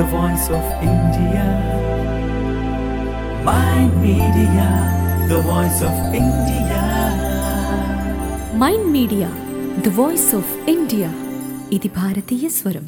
voice of India. Mind Media, the voice of India. Mind media the voice of India ఇది భారతీయ స్వరం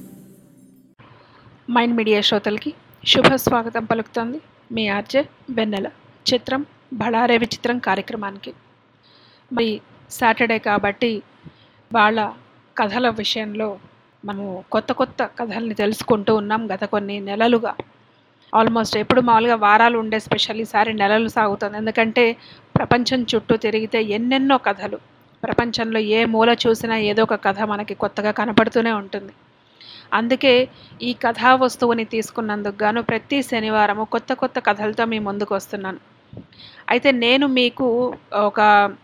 mind media శ్రోతలకి శుభ స్వాగతం పలుకుతోంది మీ ఆర్జే వెన్నెల చిత్రం బళారే విచిత్రం కార్యక్రమానికి మరి సాటర్డే కాబట్టి వాళ్ళ కథల విషయంలో మనము కొత్త కొత్త కథల్ని తెలుసుకుంటూ ఉన్నాం గత కొన్ని నెలలుగా ఆల్మోస్ట్ ఎప్పుడు మామూలుగా వారాలు ఉండే స్పెషల్ ఈసారి నెలలు సాగుతుంది ఎందుకంటే ప్రపంచం చుట్టూ తిరిగితే ఎన్నెన్నో కథలు ప్రపంచంలో ఏ మూల చూసినా ఏదో ఒక కథ మనకి కొత్తగా కనపడుతూనే ఉంటుంది అందుకే ఈ కథా వస్తువుని తీసుకున్నందుకు గాను ప్రతి శనివారము కొత్త కొత్త కథలతో మీ ముందుకు వస్తున్నాను అయితే నేను మీకు ఒక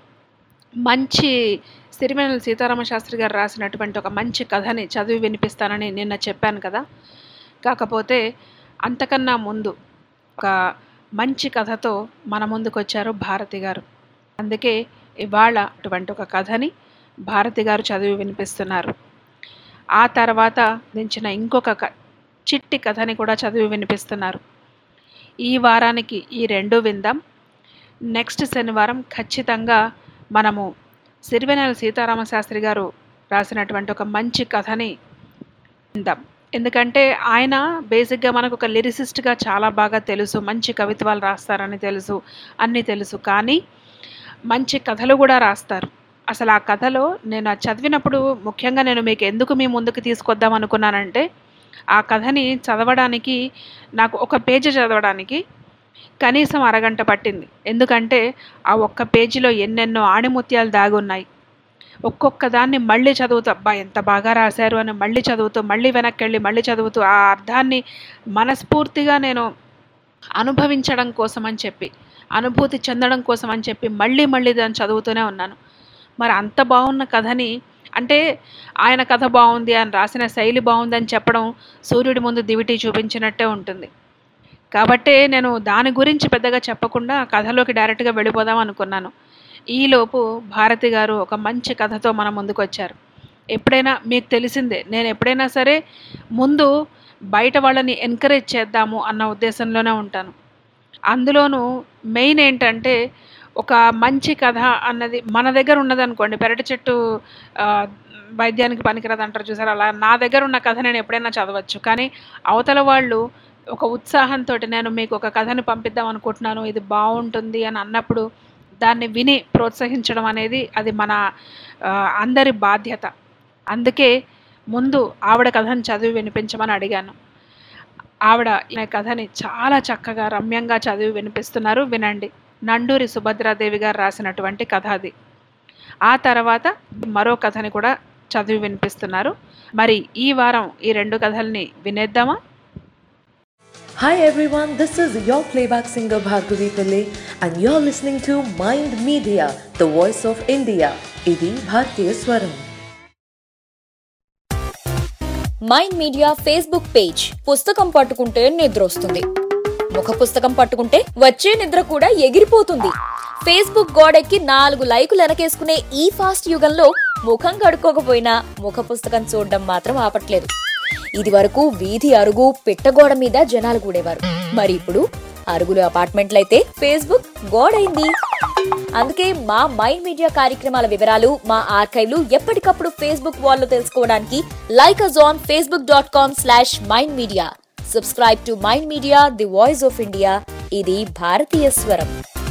మంచి సిరివెన్నెల సీతారామ శాస్త్రి గారు రాసినటువంటి ఒక మంచి కథని చదివి వినిపిస్తానని నిన్న చెప్పాను కదా కాకపోతే అంతకన్నా ముందు ఒక మంచి కథతో మన ముందుకు వచ్చారు భారతి గారు అందుకే ఇవాళ అటువంటి ఒక కథని భారతి గారు చదివి వినిపిస్తున్నారు ఆ తర్వాత దించిన ఇంకొక క- చిట్టి కథని కూడా చదివి వినిపిస్తున్నారు ఈ వారానికి ఈ రెండు విందాం నెక్స్ట్ శనివారం ఖచ్చితంగా మనము సిరివెనెల సీతారామ శాస్త్రి గారు రాసినటువంటి ఒక మంచి కథని విందాం ఎందుకంటే ఆయన బేసిక్గా మనకు ఒక లిరిసిస్ట్గా చాలా బాగా తెలుసు మంచి కవిత్వాలు రాస్తారని తెలుసు అన్నీ తెలుసు కానీ మంచి కథలు కూడా రాస్తారు అసలు ఆ కథలో నేను అది చదివినప్పుడు ముఖ్యంగా నేను మీకు ఎందుకు మీ ముందుకు తీసుకొద్దాం అనుకున్నానంటే ఆ కథని చదవడానికి నాకు ఒక పేజీ చదవడానికి కనీసం అరగంట పట్టింది ఎందుకంటే ఆ ఒక్క పేజీలో ఎన్నెన్నో ఆణిముత్యాలు దాగి ఉన్నాయి ఒక్కొక్క దాన్ని మళ్ళీ చదువుతూ అబ్బా ఎంత బాగా రాశారు అని మళ్ళీ చదువుతూ మళ్ళీ వెనక్కి వెళ్ళి మళ్ళీ చదువుతూ ఆ అర్థాన్ని మనస్ఫూర్తిగా నేను అనుభవించడం కోసం అని చెప్పి అనుభూతి చెందడం కోసం అని చెప్పి మళ్ళీ మళ్ళీ దాన్ని చదువుతూనే ఉన్నాను మరి అంత బాగున్న కథని అంటే ఆయన కథ బాగుంది అని రాసిన శైలి బాగుంది అని చెప్పడం సూర్యుడి ముందు దివిటి చూపించినట్టే ఉంటుంది కాబట్టే నేను దాని గురించి పెద్దగా చెప్పకుండా ఆ కథలోకి డైరెక్ట్గా వెళ్ళిపోదాం అనుకున్నాను ఈలోపు భారతి గారు ఒక మంచి కథతో మన ముందుకు వచ్చారు ఎప్పుడైనా మీకు తెలిసిందే నేను ఎప్పుడైనా సరే ముందు బయట వాళ్ళని ఎంకరేజ్ చేద్దాము అన్న ఉద్దేశంలోనే ఉంటాను అందులోనూ మెయిన్ ఏంటంటే ఒక మంచి కథ అన్నది మన దగ్గర ఉన్నదనుకోండి పెరటి చెట్టు ఆ, వైద్యానికి పనికిరాదు అంటారు చూసారు అలా నా దగ్గర ఉన్న కథ నేను ఎప్పుడైనా చదవచ్చు కానీ అవతల వాళ్ళు ఒక ఉత్సాహంతో నేను మీకు ఒక కథను పంపిద్దాం అనుకుంటున్నాను ఇది బాగుంటుంది అని అన్నప్పుడు దాన్ని విని ప్రోత్సహించడం అనేది అది మన ఆ, అందరి బాధ్యత అందుకే ముందు ఆవిడ కథను చదివి వినిపించమని అడిగాను ఆవిడ ఈ కథని చాలా చక్కగా రమ్యంగా చదివి వినిపిస్తున్నారు వినండి నండూరి సుభద్రాదేవి గారు రాసినటువంటి కథ అది ఆ తర్వాత మరో కథని కూడా చదివి వినిపిస్తున్నారు మరి ఈ వారం ఈ రెండు కథల్ని వినేద్దామా Hi everyone, this is your playback singer Bhargavi Pillai and you're listening to Mind Media, the voice of India. Idi Bhartiya Swaram. Mind media Facebook page పుస్తకం పట్టుకుంటే నిద్ర వస్తుంది ముఖ పుస్తకం పట్టుకుంటే వచ్చే నిద్ర కూడా ఎగిరిపోతుంది ఫేస్బుక్ గోడెక్కి నాలుగు లైకులు వెనకేసుకునే ఈ ఫాస్ట్ యుగంలో ముఖం కడుక్కోకపోయినా ముఖ పుస్తకం చూడడం మాత్రం ఆపట్లేదు ఇది వరకు వీధి అరుగు పిట్టగోడ మీద జనాలు కూడేవారు మరి ఇప్పుడు అరుగులు అపార్ట్మెంట్లయితే ఫేస్బుక్ గోడైంది అందుకే మా మైండ్ మీడియా కార్యక్రమాల వివరాలు మా ఆర్కైవ్లు ఎప్పటికప్పుడు ఫేస్బుక్ వాల్లో తెలుసుకోవడానికి like us on Facebook dot com slash mind media subscribe to mind media the voice of India ఇది భారతీయ స్వరం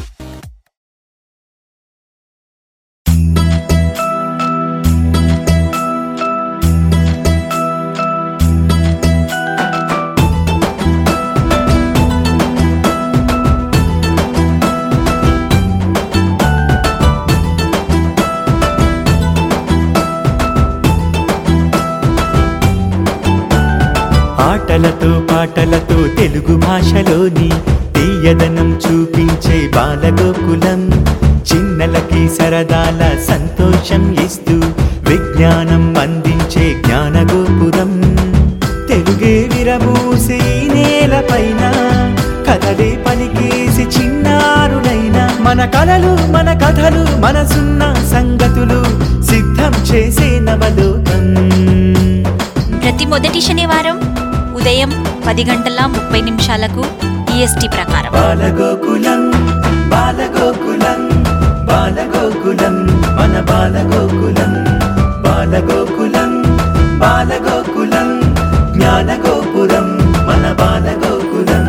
ఆటలతో పాటలతో తెలుగు భాషలోని తీయదనం చూపించే బాలగోకులం చిన్నలకి సరదాల సంతోషం ఇస్తూ విజ్ఞానం అందించే జ్ఞానగోపురం తెలుగే విరబూసే ఈ నేలపైన కథలే పలికేసి చిన్నారులైన మన కలలు మన కథలు మనసున్న సంగతులు సిద్ధం చేసే నవలోకం ప్రతి మొదటి శనివారం ఉదయం పది గంటల ముప్పై నిమిషాలకు ఈఎస్టీ ప్రకారం బాలగోకులం బాలగోకులం బాలగోకులం మన బాలగోకులం బాలగోకులం బాలగోకులం జ్ఞానగోపురం మన Balagokulam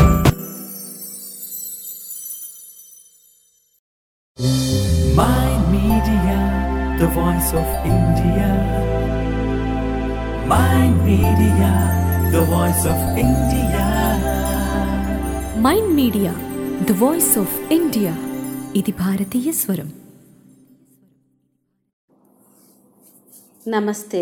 Mind Media, the voice of India. Mind Media, the voice of India. Mind media the voice of India ఇది భారతీయ స్వరం నమస్తే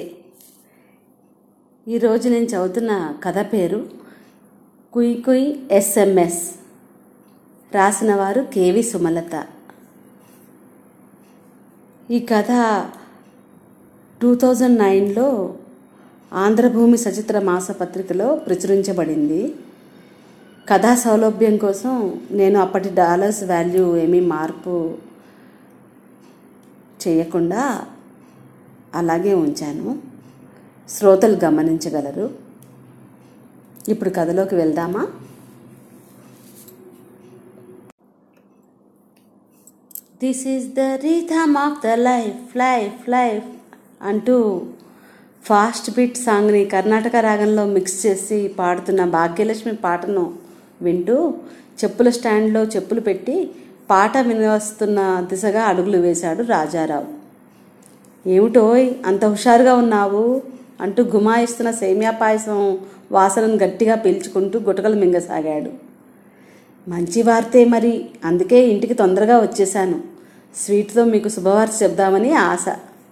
ఈరోజు నేను చదువుతున్న కథ పేరు కుయ్ కుయ్ ఎస్ఎంఎస్ రాసిన వారు కేవి సుమలత ఈ కథ టూ థౌజండ్ నైన్లో ఆంధ్రభూమి సచిత్ర మాసపత్రికలో ప్రచురించబడింది కథా సౌలభ్యం కోసం నేను అప్పటి డాలర్స్ వాల్యూ ఏమీ మార్పు చేయకుండా అలాగే ఉంచాను శ్రోతలు గమనించగలరు ఇప్పుడు కథలోకి వెళ్దామా this is the rhythm of the life life life అంటూ ఫాస్ట్ బీట్ సాంగ్ని కర్ణాటక రాగంలో మిక్స్ చేసి పాడుతున్న భాగ్యలక్ష్మి పాటను వింటూ చెప్పుల స్టాండ్లో చెప్పులు పెట్టి పాట వినవస్తున్న దిశగా అడుగులు వేశాడు రాజారావు ఏమిటోయ్ అంత హుషారుగా ఉన్నావు అంటూ గుమాయిస్తున్న సేమియా పాయసం వాసనను గట్టిగా పీల్చుకుంటూ గుటకలు మింగసాగాడు మంచి వార్తే మరి అందుకే ఇంటికి తొందరగా వచ్చేసాను స్వీట్తో మీకు శుభవార్త చెప్దామని ఆశ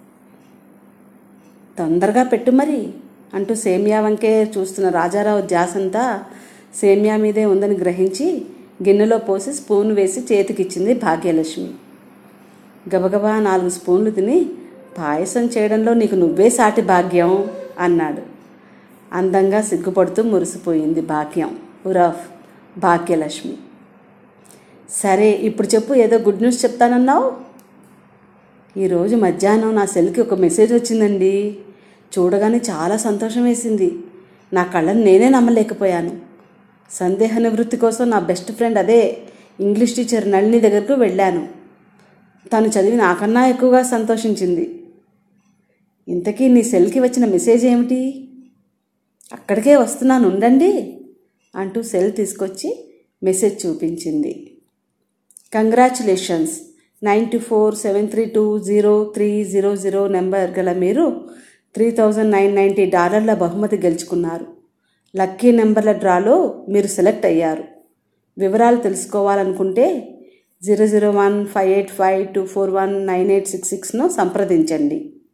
తొందరగా పెట్టు మరి అంటూ సేమియా వంకే చూస్తున్న రాజారావు ధ్యాసంతా సేమియా మీదే ఉందని గ్రహించి గిన్నెలో పోసి స్పూన్ వేసి చేతికిచ్చింది భాగ్యలక్ష్మి గబగబా నాలుగు స్పూన్లు తిని పాయసం చేయడంలో నీకు నువ్వే సాటి భాగ్యం అన్నాడు అందంగా సిగ్గుపడుతూ మురిసిపోయింది భాగ్యం ఉరఫ్ భాగ్యలక్ష్మి సరే ఇప్పుడు చెప్పు ఏదో గుడ్ న్యూస్ చెప్తానన్నావు ఈరోజు మధ్యాహ్నం నా సెల్కి ఒక మెసేజ్ వచ్చిందండి చూడగానే చాలా సంతోషం వేసింది నా కళ్ళని నేనే నమ్మలేకపోయాను సందేహ నివృత్తి కోసం నా బెస్ట్ ఫ్రెండ్ అదే ఇంగ్లీష్ టీచర్ నళిని దగ్గరకు వెళ్ళాను తను చదివి నాకన్నా ఎక్కువగా సంతోషించింది ఇంతకీ నీ సెల్కి వచ్చిన మెసేజ్ ఏమిటి అక్కడికే వస్తున్నాను ఉండండి అంటూ సెల్ తీసుకొచ్చి మెసేజ్ చూపించింది congratulations nine two four seven three two zero three zero zero number గల మీరు త్రీ థౌజండ్ నైన్ నైంటీ డాలర్ల బహుమతి గెలుచుకున్నారు లక్కీ నెంబర్ల డ్రాలో మీరు సెలెక్ట్ అయ్యారు వివరాలు తెలుసుకోవాలనుకుంటే zero zero one five eight five two four one nine eight six సిక్స్ను సంప్రదించండి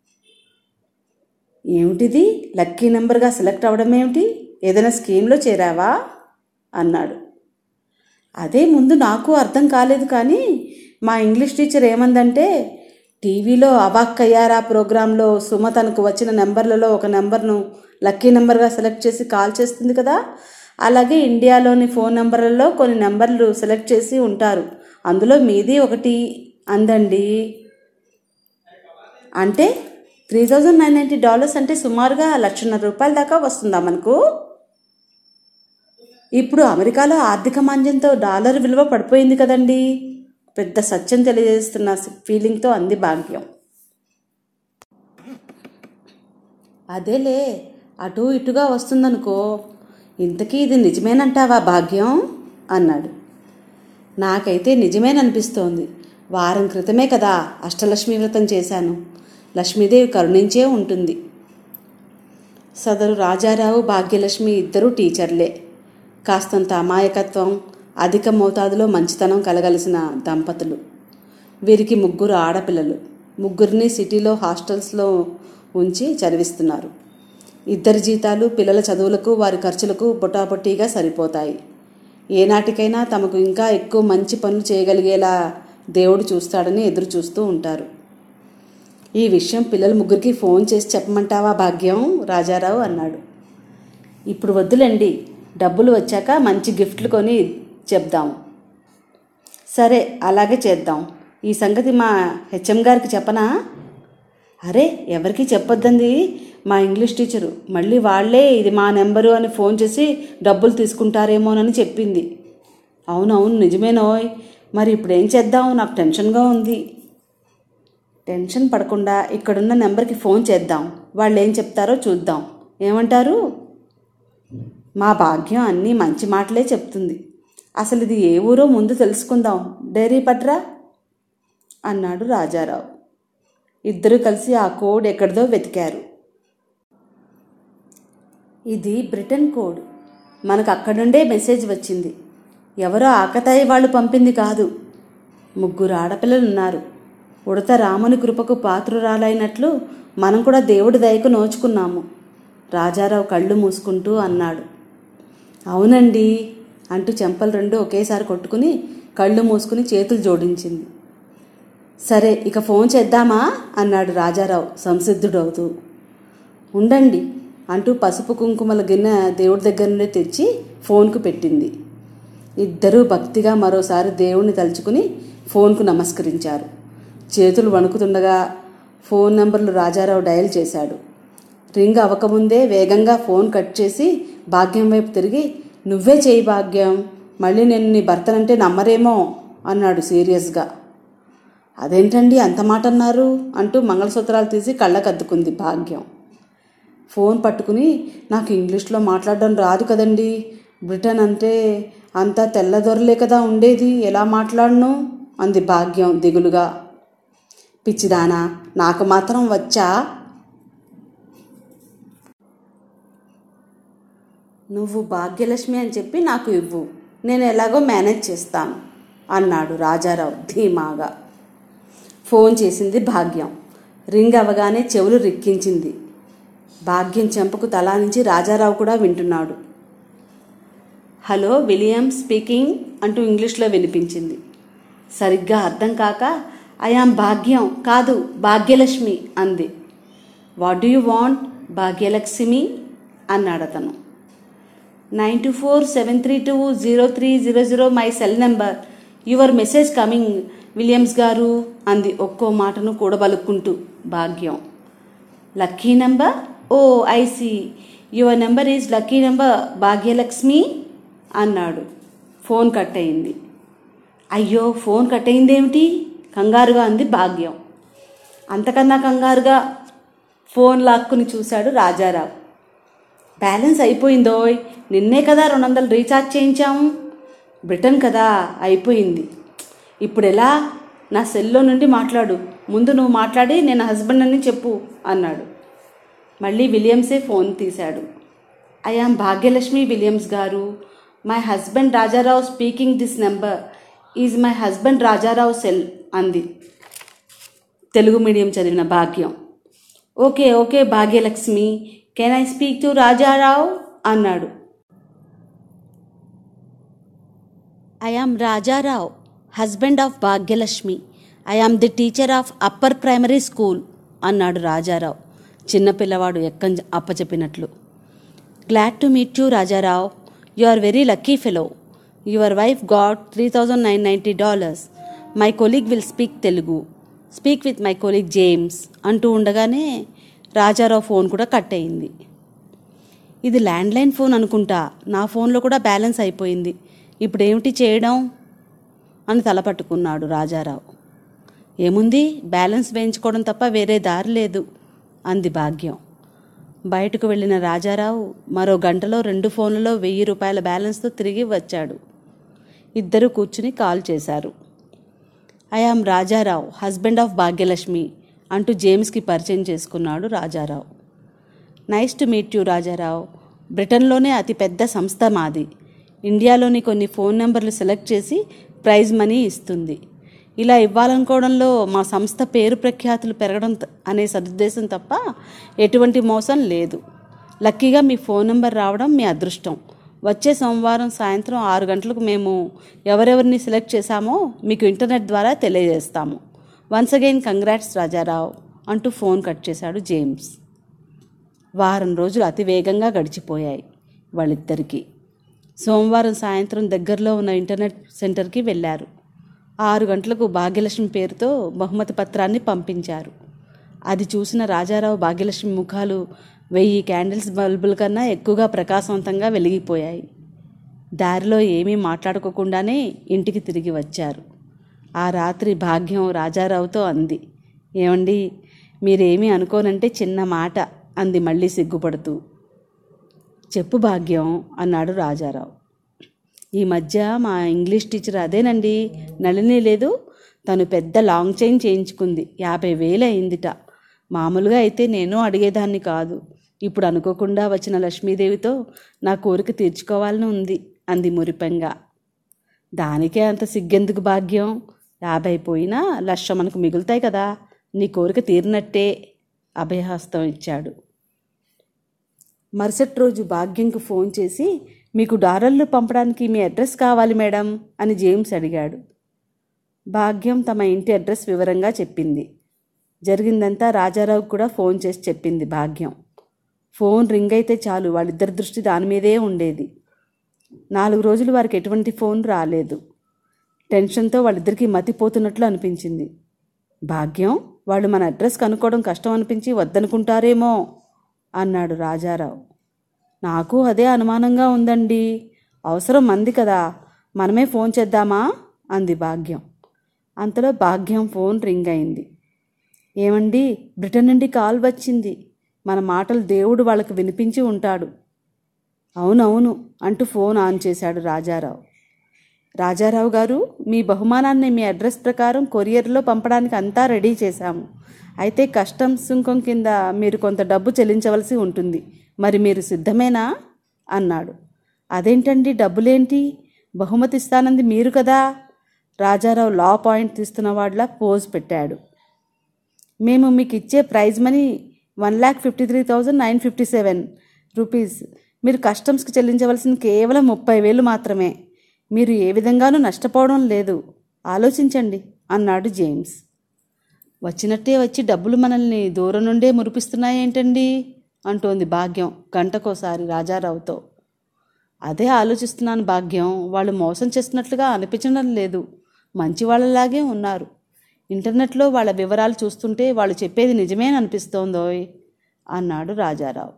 ఏమిటిది లక్కీ నెంబర్గా సెలెక్ట్ అవ్వడం ఏమిటి ఏదైనా స్కీమ్లో చేరావా అన్నాడు అదే ముందు నాకు అర్థం కాలేదు కానీ మా ఇంగ్లీష్ టీచర్ ఏమందంటే టీవీలో అవాక్కయ్యారా ప్రోగ్రాంలో సుమ తనకు వచ్చిన నెంబర్లలో ఒక నెంబర్ను లక్కీ నెంబర్గా సెలెక్ట్ చేసి కాల్ చేస్తుంది కదా అలాగే ఇండియాలోని ఫోన్ నెంబర్లలో కొన్ని నెంబర్లు సెలెక్ట్ చేసి ఉంటారు అందులో మీది ఒకటి అందండి అంటే three thousand nine ninety dollars అంటే సుమారుగా లక్షన్నర రూపాయల దాకా వస్తుందా మనకు ఇప్పుడు అమెరికాలో ఆర్థిక మాంద్యంతో డాలర్ విలువ పడిపోయింది కదండి పెద్ద సత్యం తెలియజేస్తున్న ఫీలింగ్తో అంది భాగ్యం అదేలే అటు ఇటుగా వస్తుందనుకో ఇంతకీ ఇది నిజమేనంటావా భాగ్యం అన్నాడు నాకైతే నిజమేననిపిస్తోంది వారం క్రితమే కదా అష్టలక్ష్మి వ్రతం చేశాను లక్ష్మీదేవి కరుణించే ఉంటుంది సదరు రాజారావు భాగ్యలక్ష్మి ఇద్దరూ టీచర్లే కాస్తంత అమాయకత్వం అధిక మోతాదులో మంచితనం కలగలిసిన దంపతులు వీరికి ముగ్గురు ఆడపిల్లలు ముగ్గురిని సిటీలో హాస్టల్స్లో ఉంచి చదివిస్తున్నారు ఇద్దరి జీతాలు పిల్లల చదువులకు వారి ఖర్చులకు పొటాపొట్టీగా సరిపోతాయి ఏనాటికైనా తమకు ఇంకా ఎక్కువ మంచి పనులు చేయగలిగేలా దేవుడు చూస్తాడని ఎదురు చూస్తూ ఉంటారు ఈ విషయం పిల్లల ముగ్గురికి ఫోన్ చేసి చెప్పమంటావా భాగ్యం రాజారావు అన్నాడు ఇప్పుడు వద్దులండి డబ్బులు వచ్చాక మంచి గిఫ్ట్లు కొని చెప్దాం సరే అలాగే చేద్దాం ఈ సంగతి మా హెచ్ఎం గారికి చెప్పనా అరే ఎవరికి చెప్పొద్దంది మా ఇంగ్లీష్ టీచరు మళ్ళీ వాళ్ళే ఇది మా నెంబరు అని ఫోన్ చేసి డబ్బులు తీసుకుంటారేమోనని చెప్పింది అవునవును నిజమేనోయ్ మరి ఇప్పుడు ఏం చేద్దాం నాకు టెన్షన్గా ఉంది టెన్షన్ పడకుండా ఇక్కడున్న నెంబర్కి ఫోన్ చేద్దాం వాళ్ళు ఏం చెప్తారో చూద్దాం ఏమంటారు మా భాగ్యం అన్నీ మంచి మాటలే చెప్తుంది అసలు ఇది ఏ ఊరో ముందు తెలుసుకుందాం డైరీ పట్రా అన్నాడు రాజారావు ఇద్దరు కలిసి ఆ కోడ్ ఎక్కడిదో వెతికారు ఇది బ్రిటన్ కోడ్ మనకు అక్కడి నుండే మెసేజ్ వచ్చింది ఎవరో ఆకతాయి వాళ్ళు పంపింది కాదు ముగ్గురు ఆడపిల్లలు ఉన్నారు ఉడత రాముని కృపకు పాత్రురాలైనట్లు మనం కూడా దేవుడి దయకు నోచుకున్నాము రాజారావు కళ్ళు మూసుకుంటూ అన్నాడు అవునండి అంటూ చెంపలు రెండు ఒకేసారి కొట్టుకుని కళ్ళు మూసుకుని చేతులు జోడించింది సరే ఇక ఫోన్ చేద్దామా అన్నాడు రాజారావు సంసిద్ధుడవుతూ ఉండండి అంటూ పసుపు కుంకుమల గిన్నె దేవుడి దగ్గర నుండి తెచ్చి ఫోన్కు పెట్టింది ఇద్దరూ భక్తిగా మరోసారి దేవుణ్ణి తలుచుకుని ఫోన్కు నమస్కరించారు చేతులు వణుకుతుండగా ఫోన్ నంబర్లు రాజారావు డయల్ చేశాడు రింగ్ అవ్వకముందే వేగంగా ఫోన్ కట్ చేసి భాగ్యం వైపు తిరిగి నువ్వే చేయి భాగ్యం మళ్ళీ నేను నీ భర్తనంటే నమ్మరేమో అన్నాడు సీరియస్గా అదేంటండి అంత మాట అన్నారు అంటూ మంగళసూత్రాలు తీసి కళ్ళకద్దుకుంది భాగ్యం ఫోన్ పట్టుకుని నాకు ఇంగ్లీష్లో మాట్లాడడం రాదు కదండి బ్రిటన్ అంటే అంతా తెల్లదొరలే కదా ఉండేది ఎలా మాట్లాడను అంది భాగ్యం దిగులుగా పిచ్చిదానా నాకు మాత్రం వచ్చా నువ్వు భాగ్యలక్ష్మి అని చెప్పి నాకు ఇవ్వు నేను ఎలాగో మేనేజ్ చేస్తాను అన్నాడు రాజారావు ధీమాగా ఫోన్ చేసింది భాగ్యం రింగ్ అవగానే చెవులు రిక్కించింది భాగ్యం చెంపకు తలా నుంచి రాజారావు కూడా వింటున్నాడు హలో విలియం స్పీకింగ్ అంటూ ఇంగ్లీష్లో వినిపించింది సరిగ్గా అర్థం కాక ఐఆమ్ భాగ్యం కాదు భాగ్యలక్ష్మి అంది what do you want Bhagyalakshmi అన్నాడు అతను nine two four seven three two zero three zero zero my cell number your message coming Williams garu అంది ఒక్కో మాటను కూడబలుక్కుంటూ Bhagyam lucky number oh I see your number is lucky number Bhagyalakshmi అన్నాడు ఫోన్ కట్ అయింది అయ్యో phone cut అయిందేమిటి కంగారుగా అంది భాగ్యం అంతకన్నా కంగారుగా ఫోన్ లాక్కుని చూశాడు రాజారావు బ్యాలెన్స్ అయిపోయిందోయ్ నిన్నే కదా రెండు వందలు రీఛార్జ్ చేయించాము బ్రిటన్ కదా అయిపోయింది ఇప్పుడు ఎలా నా సెల్లో నుండి మాట్లాడు ముందు నువ్వు మాట్లాడి నేను హస్బెండ్ అని చెప్పు అన్నాడు మళ్ళీ విలియమ్సే ఫోన్ తీశాడు I am Bhagyalakshmi Williams garu my husband Rajarao speaking this number is my husband Rajarao cell అంది తెలుగు మీడియం చదివిన Bhagyam okay okay Bhagyalakshmi can I speak to Rajarao అన్నాడు I am Rajarao husband of Bhagyalakshmi I am the teacher of upper primary school అన్నాడు రాజారావు చిన్న పిల్లవాడు ఎక్కం అప్పచెప్పినట్లు glad to meet you Rajarao you are very lucky fellow your wife got three thousand nine ninety dollars my colleague will speak Telugu speak with my colleague James అంటూ ఉండగానే Rajarao phone కూడా cut అయింది ఇది ల్యాండ్లైన్ ఫోన్ అనుకుంటా నా ఫోన్లో కూడా బ్యాలెన్స్ అయిపోయింది ఇప్పుడు ఏమిటి చేయడం అని తలపట్టుకున్నాడు రాజారావు ఏముంది బ్యాలెన్స్ వేయించుకోవడం తప్ప వేరే దారి లేదు అంది భాగ్యం బయటకు వెళ్ళిన రాజారావు మరో గంటలో రెండు ఫోన్లలో వెయ్యి రూపాయల బ్యాలెన్స్తో తిరిగి వచ్చాడు ఇద్దరు కూర్చుని కాల్ చేశారు I am Rajarao husband of Bhagyalakshmi అంటూ జేమ్స్కి పరిచయం చేసుకున్నాడు Rajarao nice to meet you Rajarao బ్రిటన్లోనే అతి పెద్ద సంస్థ మాది ఇండియాలోని కొన్ని ఫోన్ నెంబర్లు సెలెక్ట్ చేసి ప్రైజ్ మనీ ఇస్తుంది ఇలా ఇవ్వాలనుకోవడంలో మా సంస్థ పేరు ప్రఖ్యాతులు పెరగడం త- అనే సదుద్దేశం తప్ప ఎటువంటి మోసం లేదు లక్కీగా మీ ఫోన్ నెంబర్ రావడం మీ అదృష్టం వచ్చే సోమవారం సాయంత్రం ఆరు గంటలకు మేము ఎవరెవరిని సెలెక్ట్ చేశామో మీకు ఇంటర్నెట్ ద్వారా తెలియజేస్తాము వన్స్ అగైన్ కంగ్రాట్స్ రాజారావు అంటూ ఫోన్ కట్ చేశాడు జేమ్స్ వారం రోజులు అతి వేగంగా గడిచిపోయాయి వాళ్ళిద్దరికీ సోమవారం సాయంత్రం దగ్గరలో ఉన్న ఇంటర్నెట్ సెంటర్కి వెళ్ళారు ఆరు గంటలకు భాగ్యలక్ష్మి పేరుతో బహుమతి పత్రాన్ని పంపించారు అది చూసిన రాజారావు భాగ్యలక్ష్మి ముఖాలు వెయ్యి క్యాండిల్స్ బల్బుల కన్నా ఎక్కువగా ప్రకాశవంతంగా వెలిగిపోయాయి దారిలో ఏమీ మాట్లాడుకోకుండానే ఇంటికి తిరిగి వచ్చారు ఆ రాత్రి భాగ్యం రాజారావుతో అంది ఏమండి మీరేమీ అనుకోనంటే చిన్న మాట అంది మళ్ళీ సిగ్గుపడుతూ చెప్పు భాగ్యం అన్నాడు రాజారావు ఈ మధ్య మా ఇంగ్లీష్ టీచర్ అదేనండి నళిని లేదు తను పెద్ద లాంగ్ చైన్ చేయించుకుంది యాభై వేలు అయిందిట మామూలుగా అయితే నేను అడిగేదాన్ని కాదు ఇప్పుడు అనుకోకుండా వచ్చిన లక్ష్మీదేవితో నా కోరిక తీర్చుకోవాలని ఉంది అంది మురిపెంగా దానికే అంత సిగ్గెందుకు భాగ్యం యాభై పోయినా లక్ష మనకు మిగులుతాయి కదా నీ కోరిక తీరినట్టే అభయహస్తం ఇచ్చాడు మరుసటి రోజు భాగ్యంకు ఫోన్ చేసి మీకు డాలర్లు పంపడానికి మీ అడ్రస్ కావాలి మేడం అని జేమ్స్ అడిగాడు భాగ్యం తమ ఇంటి అడ్రస్ వివరంగా చెప్పింది జరిగిందంతా రాజారావు కూడా ఫోన్ చేసి చెప్పింది భాగ్యం ఫోన్ రింగ్ అయితే చాలు వాళ్ళిద్దరి దృష్టి దాని మీదే ఉండేది నాలుగు రోజులు వారికి ఎటువంటి ఫోన్ రాలేదు టెన్షన్తో వాళ్ళిద్దరికీ మతిపోతున్నట్లు అనిపించింది భాగ్యం వాళ్ళు మన అడ్రస్ కనుక్కోవడం కష్టం అనిపించి వద్దనుకుంటారేమో అన్నాడు రాజారావు నాకు అదే అనుమానంగా ఉందండి అవసరం మంది కదా మనమే ఫోన్ చేద్దామా అంది భాగ్యం అంతలో భాగ్యం ఫోన్ రింగ్ అయింది ఏమండి బ్రిటన్ నుండి కాల్ వచ్చింది మన మాటలు దేవుడు వాళ్ళకు వినిపించి ఉంటాడు అవునవును అంటూ ఫోన్ ఆన్ చేశాడు రాజారావు రాజారావు గారు మీ బహుమానాన్ని మీ అడ్రస్ ప్రకారం కొరియర్లో పంపడానికి అంతా రెడీ చేశాము అయితే కస్టమ్స్ సుంకం కింద మీరు కొంత డబ్బు చెల్లించవలసి ఉంటుంది మరి మీరు సిద్ధమేనా అన్నాడు అదేంటండి డబ్బులేంటి బహుమతి ఇస్తానంది మీరు కదా రాజారావు లా పాయింట్ తీస్తున్న వాళ్ళ పోజ్ పెట్టాడు మేము మీకు ఇచ్చే prize money one lakh fifty three thousand nine fifty seven rupees మీరు కస్టమ్స్కి చెల్లించవలసిన కేవలం ముప్పై వేలు మాత్రమే మీరు ఏ విధంగానూ నష్టపోవడం లేదు ఆలోచించండి అన్నాడు జేమ్స్ వచ్చినట్టే వచ్చి డబ్బులు మనల్ని దూరం నుండే మురిపిస్తున్నాయేంటండి అంటోంది భాగ్యం గంటకోసారి రాజారావుతో అదే ఆలోచిస్తున్నాను భాగ్యం వాళ్ళు మోసం చేస్తున్నట్లుగా అనిపించడం లేదు మంచి వాళ్ళలాగే ఉన్నారు ఇంటర్నెట్లో వాళ్ళ వివరాలు చూస్తుంటే వాళ్ళు చెప్పేది నిజమే అనిపిస్తోందోయ్ అన్నాడు రాజారావు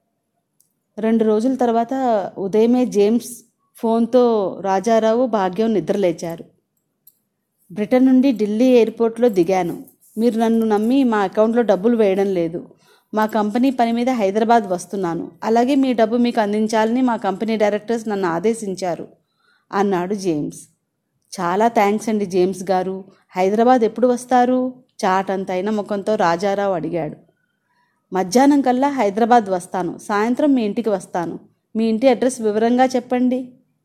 రెండు రోజుల తర్వాత ఉదయమే జేమ్స్ ఫోన్తో రాజారావు భాగ్యం నిద్రలేచారు బ్రిటన్ నుండి ఢిల్లీ ఎయిర్పోర్ట్లో దిగాను మీరు నన్ను నమ్మి మా అకౌంట్లో డబ్బులు వేయడం లేదు మా కంపెనీ పని మీద హైదరాబాద్ వస్తున్నాను అలాగే మీ డబ్బు మీకు అందించాలని మా కంపెనీ డైరెక్టర్స్ నన్ను ఆదేశించారు అన్నాడు జేమ్స్ చాలా థ్యాంక్స్ అండి జేమ్స్ గారు హైదరాబాద్ ఎప్పుడు వస్తారు చాటంతైన ముఖంతో రాజారావు అడిగాడు మధ్యాహ్నం కల్లా హైదరాబాద్ వస్తాను సాయంత్రం మీ ఇంటికి వస్తాను మీ ఇంటి అడ్రస్ వివరంగా చెప్పండి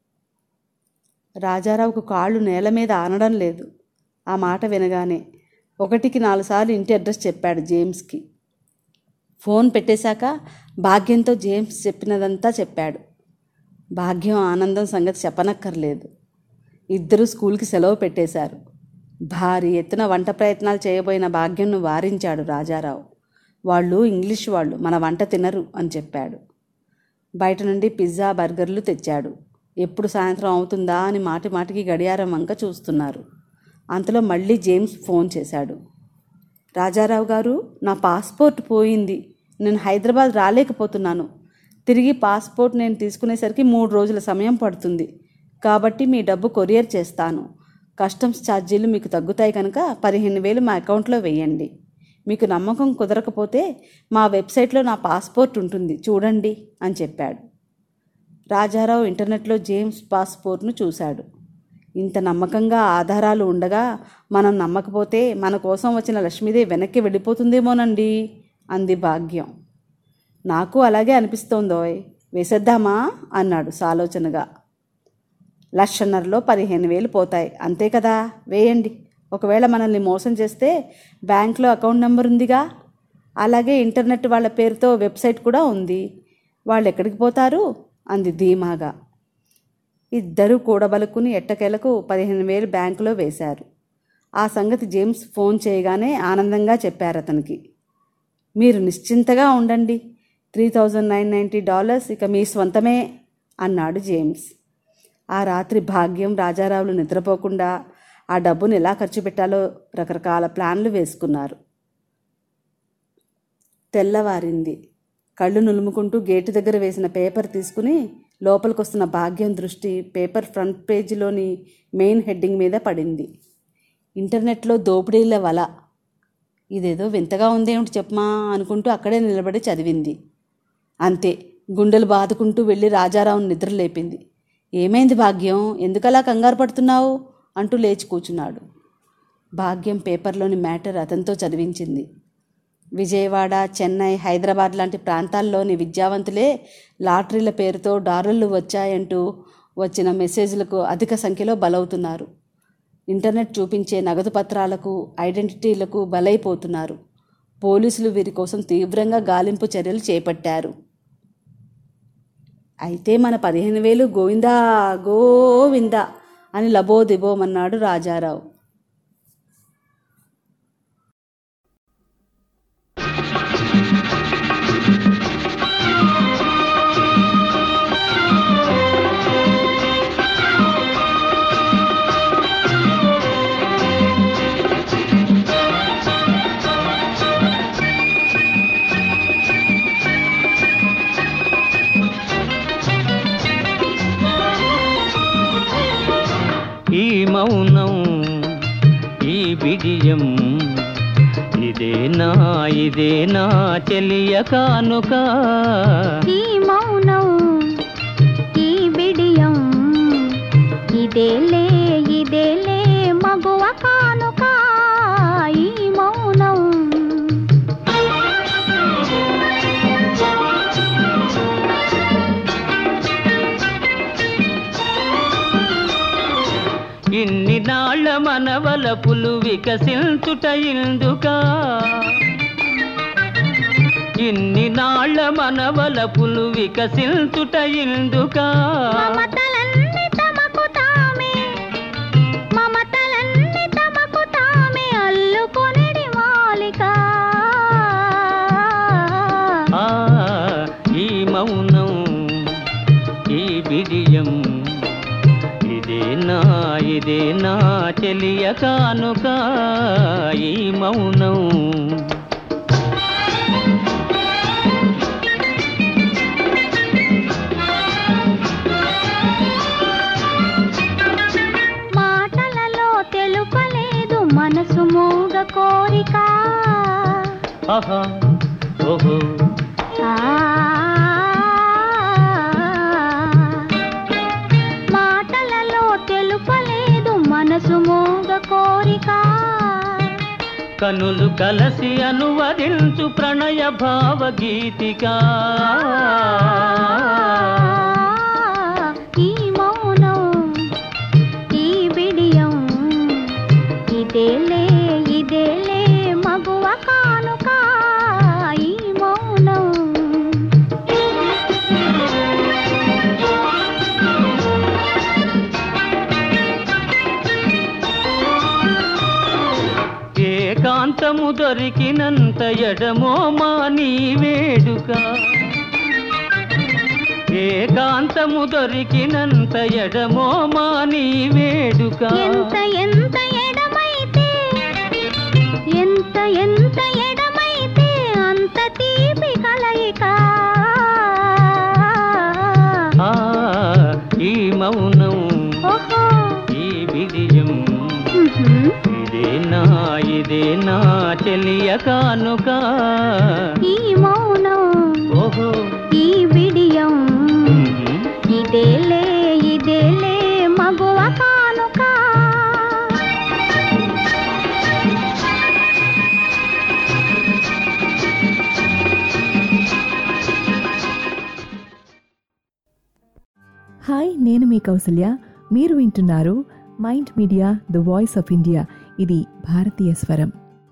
రాజారావుకు కాళ్ళు నేల మీద ఆనడం లేదు ఆ మాట వినగానే ఒకటికి నాలుగు సార్లు ఇంటి అడ్రస్ చెప్పాడు జేమ్స్కి ఫోన్ పెట్టేశాక భాగ్యంతో జేమ్స్ చెప్పినదంతా చెప్పాడు భాగ్యం ఆనందం సంగతి చెప్పనక్కర్లేదు ఇద్దరు స్కూల్కి సెలవు పెట్టేశారు భారీ ఎత్తున వంట ప్రయత్నాలు చేయబోయిన భాగ్యంను వారించాడు రాజారావు వాళ్ళు ఇంగ్లీష్ వాళ్ళు మన వంట తినరు అని చెప్పాడు బయట నుండి పిజ్జా బర్గర్లు తెచ్చాడు ఎప్పుడు సాయంత్రం అవుతుందా అని మాటి మాటికి గడియారం వంక చూస్తున్నారు అంతలో మళ్ళీ జేమ్స్ ఫోన్ చేశాడు రాజారావు గారు నా పాస్పోర్ట్ పోయింది నేను హైదరాబాద్ రాలేకపోతున్నాను తిరిగి పాస్పోర్ట్ నేను తీసుకునేసరికి మూడు రోజుల సమయం పడుతుంది కాబట్టి మీ డబ్బు కొరియర్ చేస్తాను కస్టమ్స్ ఛార్జీలు మీకు తగ్గుతాయి కనుక పదిహేను వేలు మా అకౌంట్లో వేయండి మీకు నమ్మకం కుదరకపోతే మా వెబ్సైట్లో నా పాస్పోర్ట్ ఉంటుంది చూడండి అని చెప్పాడు రాజారావు ఇంటర్నెట్లో జేమ్స్ పాస్పోర్ట్ను చూశాడు ఇంత నమ్మకంగా ఆధారాలు ఉండగా మనం నమ్మకపోతే మన కోసం వచ్చిన లక్ష్మీదేవి వెనక్కి వెళ్ళిపోతుందేమోనండి అంది భాగ్యం నాకు అలాగే అనిపిస్తోందోయ్ వేసేద్దామా అన్నాడు సాలోచనగా లక్షన్నరలో పదిహేను వేలు పోతాయి అంతే కదా వేయండి ఒకవేళ మనల్ని మోసం చేస్తే బ్యాంక్లో అకౌంట్ నెంబర్ ఉందిగా అలాగే ఇంటర్నెట్ వాళ్ళ పేరుతో వెబ్సైట్ కూడా ఉంది వాళ్ళు ఎక్కడికి పోతారు అంది ధీమాగా ఇద్దరూ కూడబలుకుని ఎట్టకేలకు పదిహేను వేలు బ్యాంకులో వేశారు ఆ సంగతి జేమ్స్ ఫోన్ చేయగానే ఆనందంగా చెప్పారు అతనికి మీరు నిశ్చింతగా ఉండండి three thousand nine ninety dollars ఇక మీ స్వంతమే అన్నాడు జేమ్స్ ఆ రాత్రి భాగ్యం రాజారావులు నిద్రపోకుండా ఆ డబ్బును ఎలా ఖర్చు పెట్టాలో రకరకాల ప్లాన్లు వేసుకున్నారు తెల్లవారింది కళ్ళు నులుముకుంటూ గేటు దగ్గర వేసిన పేపర్ తీసుకుని లోపలికొస్తున్న భాగ్యం దృష్టి పేపర్ ఫ్రంట్ పేజీలోని మెయిన్ హెడ్డింగ్ మీద పడింది ఇంటర్నెట్లో దోపిడీల వల ఇదేదో వింతగా ఉందేమిటి చెప్పమా అనుకుంటూ అక్కడే నిలబడి చదివింది అంతే గుండెలు బాదుకుంటూ వెళ్ళి రాజారావుని నిద్రలేపింది ఏమైంది భాగ్యం ఎందుకలా కంగారు పడుతున్నావు అంటూ లేచి కూర్చున్నాడు భాగ్యం పేపర్లోని మ్యాటర్ అతనితో చదివించింది విజయవాడ చెన్నై హైదరాబాద్ లాంటి ప్రాంతాల్లోని విద్యావంతులే లాటరీల పేరుతో డాలర్లు వచ్చాయంటూ వచ్చిన మెసేజ్లకు అధిక సంఖ్యలో బలవుతున్నారు ఇంటర్నెట్ చూపించే నగదు పత్రాలకు ఐడెంటిటీలకు బలైపోతున్నారు పోలీసులు వీరి కోసం తీవ్రంగా గాలింపు చర్యలు చేపట్టారు అయితే మన పదిహేను వేలు గోవిందా గోవిందా అని లబోదిబోమన్నాడు రాజారావు ఈ మౌనం ఈ బిడియం ఇదేనా ఇదేనా చెలియ కానుక ఈ మౌనం ఈ బిడియం ఇదేలే ఇదేలే మగువ కానుక ఈ మౌనం ఇన్ని నాళ్ళ మనవలపులు వికసించుట ఇందుకా ఇన్ని నాళ్ళ మనవలపులు వికసించుట ఇందుకా మమతలన్నీ తమకు తామే మమతలన్నీ తమకు తామే అల్లుకొనిడి మాలిక ఆ ఈ మౌనం ఈ బిడియం ఇదేనా ఇదేనా చెలియ కానుక ఈ మౌనం మాటలలో తెలుపలేదు మనసు మూగ కోరిక ఆహా ఓహో ఆ మాటలలో తెలుపలేదు మనసు మూగ కోరిక కనులు కలసి అనువదించు ప్రణయ భావగీతిక ఈ మౌనం ఈ బిడియం ఇదేలే ఇదేలే మగువ కానుక ఈ మౌనం ఏకాంతము దొరికినంత ఎడమో మా నీ వేడుక ఏకాంతము దొరికినంత ఎడమో మా నీ వేడుక ఎంత ఎంత ఎడమైతే ఎంత ఎంత ఎడమైతే అంత తీపి కలయిక ఆ, ఈ మౌనం ఓహో ఈ విజయం ఉహుం. ఇదేనా ఇదేనా చెలియ కానుక ఈ మౌనం ఓహో ఈ బిడియం ఉహుం. ఇదేలే ఇదేలే మగువ కానుక హాయ్ నేను మీ కౌసల్య మీరు వింటున్నారు mind media the voice of India ఇది భారతీయ స్వరం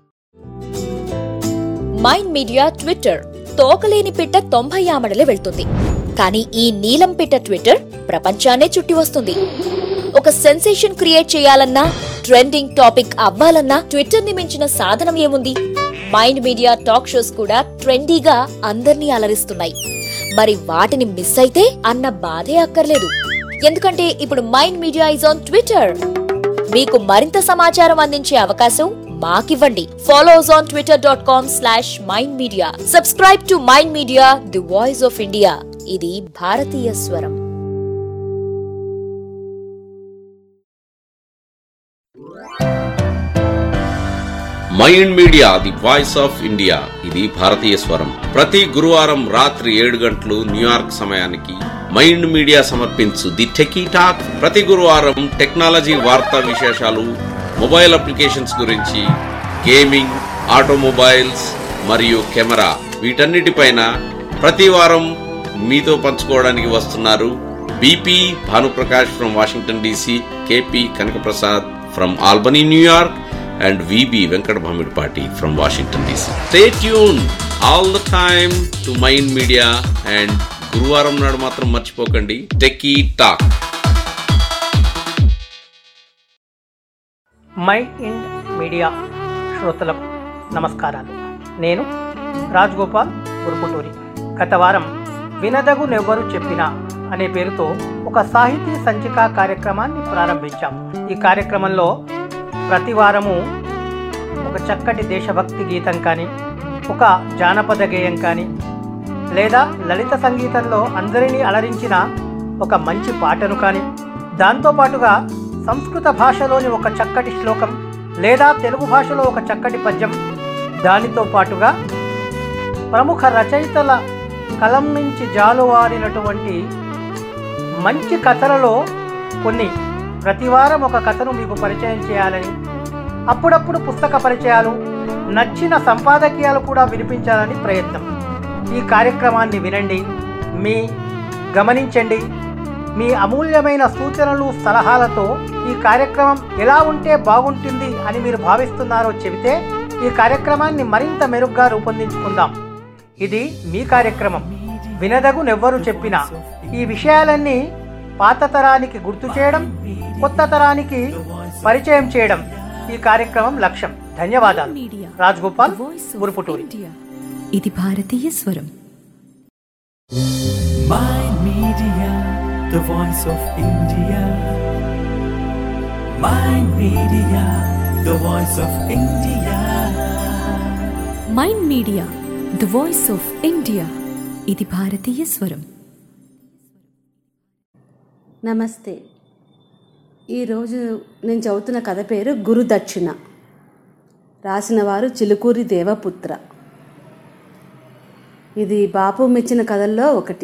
మైండ్ మీడియా ట్విట్టర్ తోకలేని పిట్ట తొంభై ఆమడలే వెళ్తుంది కానీ ఈ నీలం పిట్ట ట్విట్టర్ ప్రపంచాన్నే చుట్టి వస్తుంది ఒక సెన్సేషన్ క్రియేట్ చేయాలన్నా ట్రెండింగ్ టాపిక్ అవ్వాలన్నా ట్విట్టర్ ని మించిన సాధనం ఏముంది మైండ్ మీడియా టాక్ షోస్ కూడా ట్రెండీగా అందర్నీ అలరిస్తున్నాయి మరి వాటిని మిస్ అయితే అన్న బాధే అక్కర్లేదు ఎందుకంటే ఇప్పుడు mind media is on Twitter మీకు మరింత సమాచారం అందించే అవకాశం మాకివ్వండి follow us on Twitter dot com slash mind media subscribe to mind media the voice of India ఇది భారతీయ స్వరం mind media the voice of India ఇది భారతీయ స్వరం ప్రతి గురువారం రాత్రి ఏడు గంటలు న్యూయార్క్ సమయానికి మైండ్ మీడియా సమర్పించు ది టెకీ టాక్ ప్రతి గురువారం టెక్నాలజీ వార్తా విశేషాలు మొబైల్ అప్లికేషన్స్ గురించి గేమింగ్ ఆటోమొబైల్స్ మరియు కెమెరా వీటన్నిటిపైన ప్రతి వారం మీతో పంచుకోవడానికి వస్తున్నారు BP Bhanuprakash from Washington DC KP Kanakaprasad from Albany New York and VB Venkat Bhamidpati from Washington DC. Stay tuned all the time to Mind Media and గురువారం నాడు మాత్రం మర్చిపోకండి techie talk mind media శ్రోతలకు నమస్కారాలు నేను రాజ్ గోపాల్ గురుపుటూరి గత వారం వినదగు నెవ్వరు చెప్పినా అనే పేరుతో ఒక సాహితీ సంచిక కార్యక్రమాన్ని ప్రారంభించాం ఈ కార్యక్రమంలో ప్రతి వారము ఒక చక్కటి దేశభక్తి గీతం కానీ ఒక జానపద గేయం కానీ లేదా లలిత సంగీతంలో అందరినీ అలరించిన ఒక మంచి పాటను కానీ దాంతోపాటుగా సంస్కృత భాషలోని ఒక చక్కటి శ్లోకం లేదా తెలుగు భాషలో ఒక చక్కటి పద్యం దానితో పాటుగా ప్రముఖ రచయితల కలం నుంచి జాలువారినటువంటి మంచి కథలలో కొన్ని ప్రతివారం ఒక కథను మీకు పరిచయం చేయాలని అప్పుడప్పుడు పుస్తక పరిచయాలు నచ్చిన సంపాదకీయాలు కూడా వినిపించాలని ప్రయత్నం ఈ కార్యక్రమాన్ని వినండి మీ గమనించండి మీ అమూల్యమైన సూచనలు సలహాలతో ఈ కార్యక్రమం ఎలా ఉంటే బాగుంటుంది అని మీరు భావిస్తున్నారో చెబితే ఈ కార్యక్రమాన్ని మరింత మెరుగ్గా రూపొందించుకుందాం ఇది మీ కార్యక్రమం వినదగు నెవ్వరు చెప్పినా ఈ విషయాలన్నీ పాత తరానికి గుర్తు చేయడం కొత్త తరానికి పరిచయం చేయడం ఈ కార్యక్రమం లక్ష్యం ధన్యవాదాలు రాజ్ గోపాల్ గురుపుటూరి ఇది భారతీయ స్వరం Mind Media, the voice of India. Mind Media, the voice of India. Mind media the voice of India ఇది భారతీయ స్వరం నమస్తే ఈరోజు నేను చదువుతున్న కథ పేరు గురుదక్షిణ రాసిన వారు చిలుకూరి దేవపుత్ర ఇది బాపు మెచ్చిన కథల్లో ఒకటి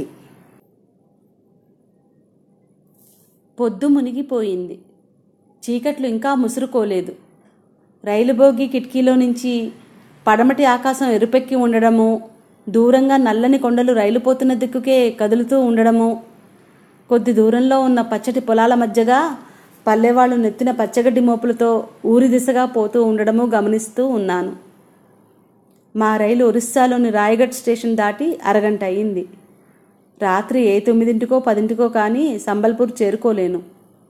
పొద్దు మునిగిపోయింది చీకట్లు ఇంకా ముసురుకోలేదు రైలు బోగి కిటికీలో నుంచి పడమటి ఆకాశం ఎరుపెక్కి ఉండడము దూరంగా నల్లని కొండలు రైలు పోతున్న దిక్కుకే కదులుతూ ఉండడము కొద్ది దూరంలో ఉన్న పచ్చటి పొలాల మధ్యగా పల్లెవాళ్ళు నెత్తిన పచ్చగడ్డి మోపులతో ఊరి దిశగా పోతూ ఉండడము గమనిస్తూ ఉన్నాను మా రైలు ఒరిస్సాలోని రాయగఢ్ స్టేషన్ దాటి అరగంట అయింది రాత్రి ఏ తొమ్మిదింటికో పదింటికో కానీ సంబల్పూర్ చేరుకోలేను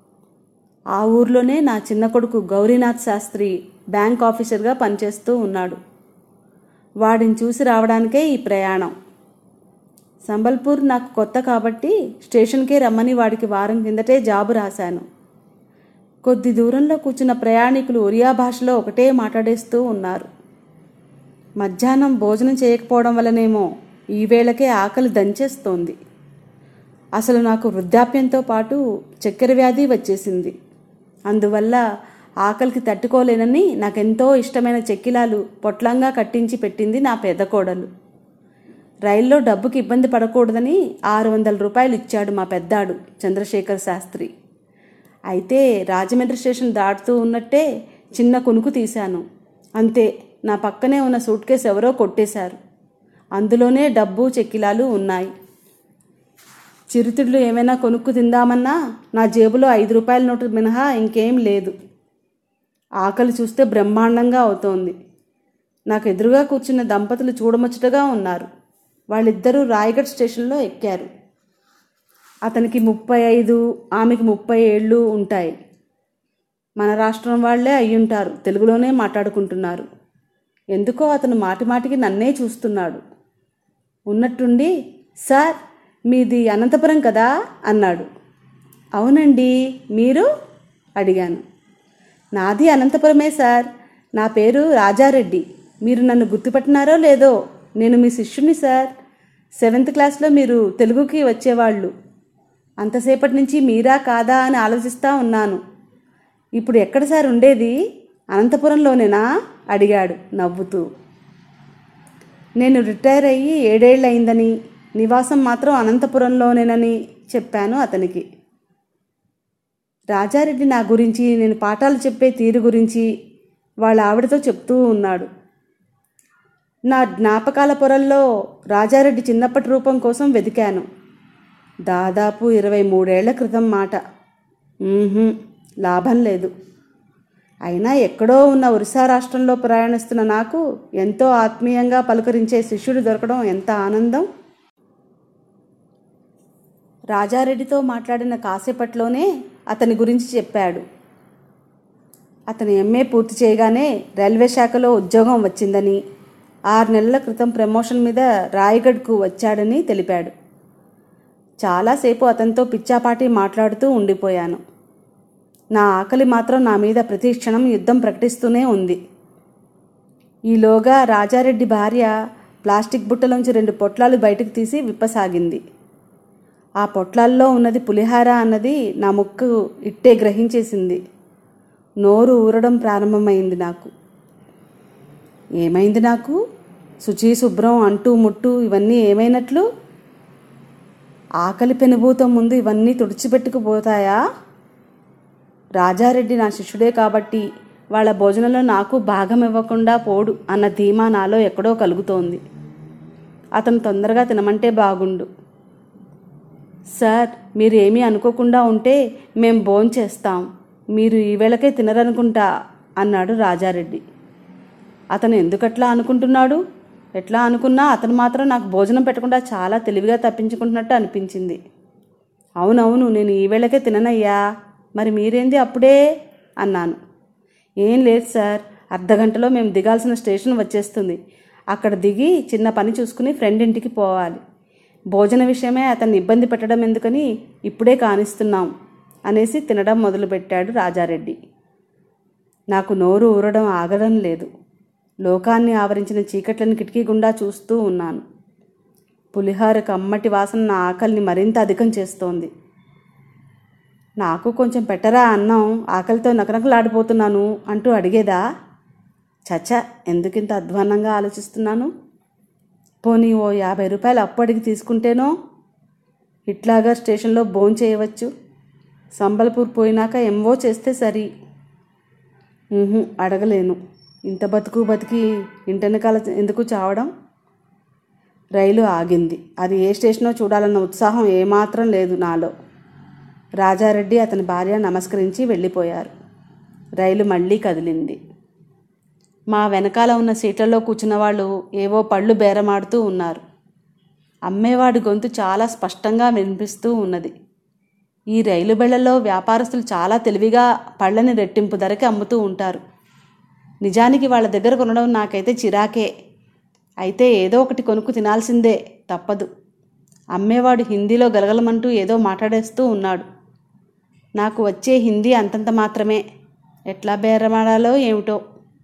ఆ ఊర్లోనే నా చిన్న కొడుకు గౌరీనాథ్ శాస్త్రి బ్యాంక్ ఆఫీసర్గా పనిచేస్తూ ఉన్నాడు వాడిని చూసి రావడానికే ఈ ప్రయాణం సంబల్పూర్ నాకు కొత్త కాబట్టి స్టేషన్కే రమ్మని వాడికి వారం కిందటే జాబు రాశాను కొద్ది దూరంలో కూర్చున్న ప్రయాణికులు ఒరియా భాషలో ఒకటే మాట్లాడేస్తూ ఉన్నారు మధ్యాహ్నం భోజనం చేయకపోవడం వల్లనేమో ఈ వేళకే ఆకలి దంచేస్తోంది అసలు నాకు వృద్ధాప్యంతో పాటు చక్కెర వ్యాధి వచ్చేసింది అందువల్ల ఆకలికి తట్టుకోలేనని నాకెంతో ఇష్టమైన చెక్కిలాలు పొట్లంగా కట్టించి పెట్టింది నా పెద్ద కోడలు రైల్లో డబ్బుకి ఇబ్బంది పడకూడదని ఆరు వందల రూపాయలు ఇచ్చాడు మా పెద్దాడు చంద్రశేఖర్ శాస్త్రి అయితే రాజమండ్రి స్టేషన్ దాటుతూ ఉన్నట్టే చిన్న కునుకు తీశాను అంతే నా పక్కనే ఉన్న సూట్ కేసు ఎవరో కొట్టేశారు అందులోనే డబ్బు చెక్కిలాలు ఉన్నాయి చిరుతిళ్ళు ఏమైనా కొనుక్కు తిందామన్నా నా జేబులో ఐదు రూపాయల నోటు మినహా ఇంకేం లేదు ఆకలి చూస్తే బ్రహ్మాండంగా అవుతోంది నాకు ఎదురుగా కూర్చున్న దంపతులు చూడముచ్చటగా ఉన్నారు వాళ్ళిద్దరూ రాయగఢ్ స్టేషన్లో ఎక్కారు అతనికి ముప్పై ఐదు ఆమెకి ముప్పై ఏళ్ళు ఉంటాయి మన రాష్ట్రం వాళ్ళే అయ్యుంటారు తెలుగులోనే మాట్లాడుకుంటున్నారు ఎందుకో అతను మాటి మాటికి నన్నే చూస్తున్నాడు ఉన్నట్టుండి సార్ మీది అనంతపురం కదా అన్నాడు అవునండి మీరు అడిగాను నాది అనంతపురమే సార్ నా పేరు రాజారెడ్డి మీరు నన్ను గుర్తుపట్టినారో లేదో నేను మీ శిష్యుని సార్ సెవెంత్ క్లాస్లో మీరు తెలుగుకి వచ్చేవాళ్ళు అంతసేపటి నుంచి మీరా కాదా అని ఆలోచిస్తూ ఉన్నాను ఇప్పుడు ఎక్కడ సార్ ఉండేది అనంతపురంలోనేనా అడిగాడు నవ్వుతూ నేను రిటైర్ అయ్యి ఏడేళ్ళు అయిందని నివాసం మాత్రం అనంతపురంలోనేనని చెప్పాను అతనికి రాజారెడ్డి నా గురించి నేను పాఠాలు చెప్పే తీరు గురించి వాళ్ళ ఆవిడతో చెప్తూ ఉన్నాడు నా జ్ఞాపకాల పొరల్లో రాజారెడ్డి చిన్నప్పటి రూపం కోసం వెతికాను దాదాపు ఇరవై మూడేళ్ల క్రితం మాట మ్మ్హ్మ్, లాభం లేదు అయినా ఎక్కడో ఉన్న ఒరిస్సా రాష్ట్రంలో ప్రయాణిస్తున్న నాకు ఎంతో ఆత్మీయంగా పలుకరించే శిష్యుడు దొరకడం ఎంత ఆనందం రాజారెడ్డితో మాట్లాడిన కాసేపట్లోనే అతని గురించి చెప్పాడు అతను ఎంఏ పూర్తి చేయగానే రైల్వే శాఖలో ఉద్యోగం వచ్చిందని ఆరు నెలల క్రితం ప్రమోషన్ మీద రాయగఢ్కు వచ్చాడని తెలిపాడు చాలాసేపు అతనితో పిచ్చాపాటి మాట్లాడుతూ ఉండిపోయాను నా ఆకలి మాత్రం నా మీద ప్రతి క్షణం యుద్ధం ప్రకటిస్తూనే ఉంది ఈలోగా రాజారెడ్డి భార్య ప్లాస్టిక్ బుట్టలోంచి రెండు పొట్లాలు బయటకు తీసి విప్పసాగింది ఆ పొట్లాల్లో ఉన్నది పులిహార అన్నది నా ముక్కు ఇట్టే గ్రహించేసింది నోరు ఊరడం ప్రారంభమైంది నాకు ఏమైంది నాకు శుచి శుభ్రం అంటూ ముట్టు ఇవన్నీ ఏమైనట్లు ఆకలి పెనుభూతం ముందు ఇవన్నీ తుడిచిపెట్టుకుపోతాయా రాజారెడ్డి నా శిష్యుడే కాబట్టి వాళ్ళ భోజనంలో నాకు భాగం ఇవ్వకుండా పోడు అన్న ధీమా నాలో ఎక్కడో కలుగుతోంది అతను తొందరగా తినమంటే బాగుండు సార్ మీరు ఏమీ అనుకోకుండా ఉంటే మేం భోంచేస్తాం మీరు ఈ వేళకే తినరనుకుంటా అన్నాడు రాజారెడ్డి అతను ఎందుకట్లా అనుకుంటున్నాడు ఎట్లా అనుకున్నా అతను మాత్రం నాకు భోజనం పెట్టకుండా చాలా తెలివిగా తప్పించుకుంటున్నట్టు అనిపించింది అవునవును నేను ఈ వేళకే తిననయ్యా మరి మీరేంది అప్పుడే అన్నాను ఏం లేదు సార్ అర్ధ గంటలో మేము దిగాల్సిన స్టేషన్ వచ్చేస్తుంది అక్కడ దిగి చిన్న పని చూసుకుని ఫ్రెండ్ ఇంటికి పోవాలి భోజన విషయమే అతన్ని ఇబ్బంది పెట్టడం ఎందుకని ఇప్పుడే కానిస్తున్నాం అనేసి తినడం మొదలుపెట్టాడు రాజారెడ్డి నాకు నోరు ఊరడం ఆగడం లేదు లోకాన్ని ఆవరించిన చీకట్లను కిటికీ గుండా చూస్తూ ఉన్నాను పులిహార కమ్మటి వాసన నా ఆకలిని మరింత అధికం చేస్తోంది నాకు కొంచెం పెట్టరా అన్నం ఆకలితో నకనకలాడిపోతున్నాను అంటూ అడిగేదా చచ్చా ఎందుకింత అధ్వాన్నంగా ఆలోచిస్తున్నాను పోనీ ఓ యాభై రూపాయలు అప్పు అడిగి తీసుకుంటేనో ఇట్లాగా స్టేషన్లో భోన్ చేయవచ్చు సంబల్పూర్ పోయినాక ఎంవో చేస్తే సరి ఊహు, అడగలేను ఇంత బతుకు బతికి ఇంటెనకాల ఎందుకు చావడం రైలు ఆగింది అది ఏ స్టేషనో చూడాలన్న ఉత్సాహం ఏమాత్రం లేదు నాలో రాజారెడ్డి అతని భార్య నమస్కరించి వెళ్ళిపోయారు రైలు మళ్ళీ కదిలింది మా వెనకాల ఉన్న సీట్లలో కూర్చున్న వాళ్ళు ఏవో పళ్ళు బేరమాడుతూ ఉన్నారు అమ్మేవాడి గొంతు చాలా స్పష్టంగా వినిపిస్తూ ఉన్నది ఈ రైలు బెళ్లలో వ్యాపారస్తులు చాలా తెలివిగా పళ్ళని రెట్టింపు ధరకి అమ్ముతూ ఉంటారు నిజానికి వాళ్ళ దగ్గర కొనడం నాకైతే చిరాకే అయితే ఏదో ఒకటి కొనుక్కు తినాల్సిందే తప్పదు అమ్మేవాడు హిందీలో గలగలమంటూ ఏదో మాట్లాడేస్తూ ఉన్నాడు నాకు వచ్చే హిందీ అంతంత మాత్రమే ఎట్లా బేరమాడాలో ఏమిటో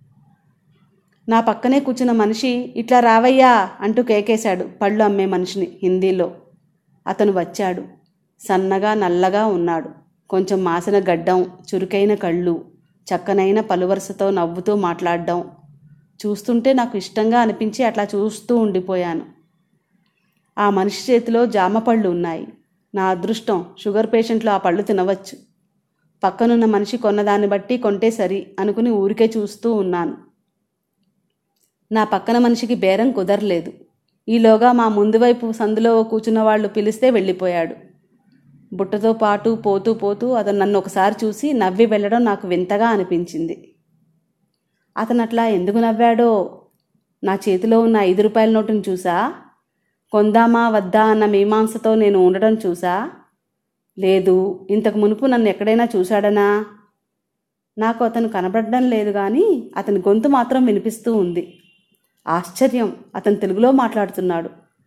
నా పక్కనే కూర్చున్న మనిషి ఇట్లా రావయ్యా అంటూ కేకేశాడు పళ్ళు అమ్మే మనిషిని హిందీలో అతను వచ్చాడు సన్నగా నల్లగా ఉన్నాడు కొంచెం మాసిన గడ్డం చురుకైన కళ్ళు చక్కనైన పలువరుసతో నవ్వుతూ మాట్లాడడం చూస్తుంటే నాకు ఇష్టంగా అనిపించి అట్లా చూస్తూ ఉండిపోయాను ఆ మనిషి చేతిలో జామ పళ్ళు ఉన్నాయి నా అదృష్టం షుగర్ పేషెంట్లు ఆ పళ్ళు తినవచ్చు పక్కనున్న మనిషి కొన్నదాన్ని బట్టి కొంటే సరి అనుకుని ఊరికే చూస్తూ ఉన్నాను నా పక్కన మనిషికి బేరం కుదరలేదు ఈలోగా మా ముందు వైపు సందులో కూర్చున్న వాళ్ళు పిలిస్తే వెళ్ళిపోయాడు బుట్టతో పాటు పోతూ పోతూ అతను నన్ను ఒకసారి చూసి నవ్వి వెళ్ళడం నాకు వింతగా అనిపించింది అతను అట్లా ఎందుకు నవ్వాడో నా చేతిలో ఉన్న ఐదు రూపాయల నోటును చూసా కొందామా వద్దా అన్న మీమాంసతో నేను ఉండడం చూసా లేదు ఇంతకు మునుపు నన్ను ఎక్కడైనా చూశాడనా నాకు అతను కనబడడం లేదు కానీ అతని గొంతు మాత్రం వినిపిస్తూ ఉంది ఆశ్చర్యం అతను తెలుగులో మాట్లాడుతున్నాడు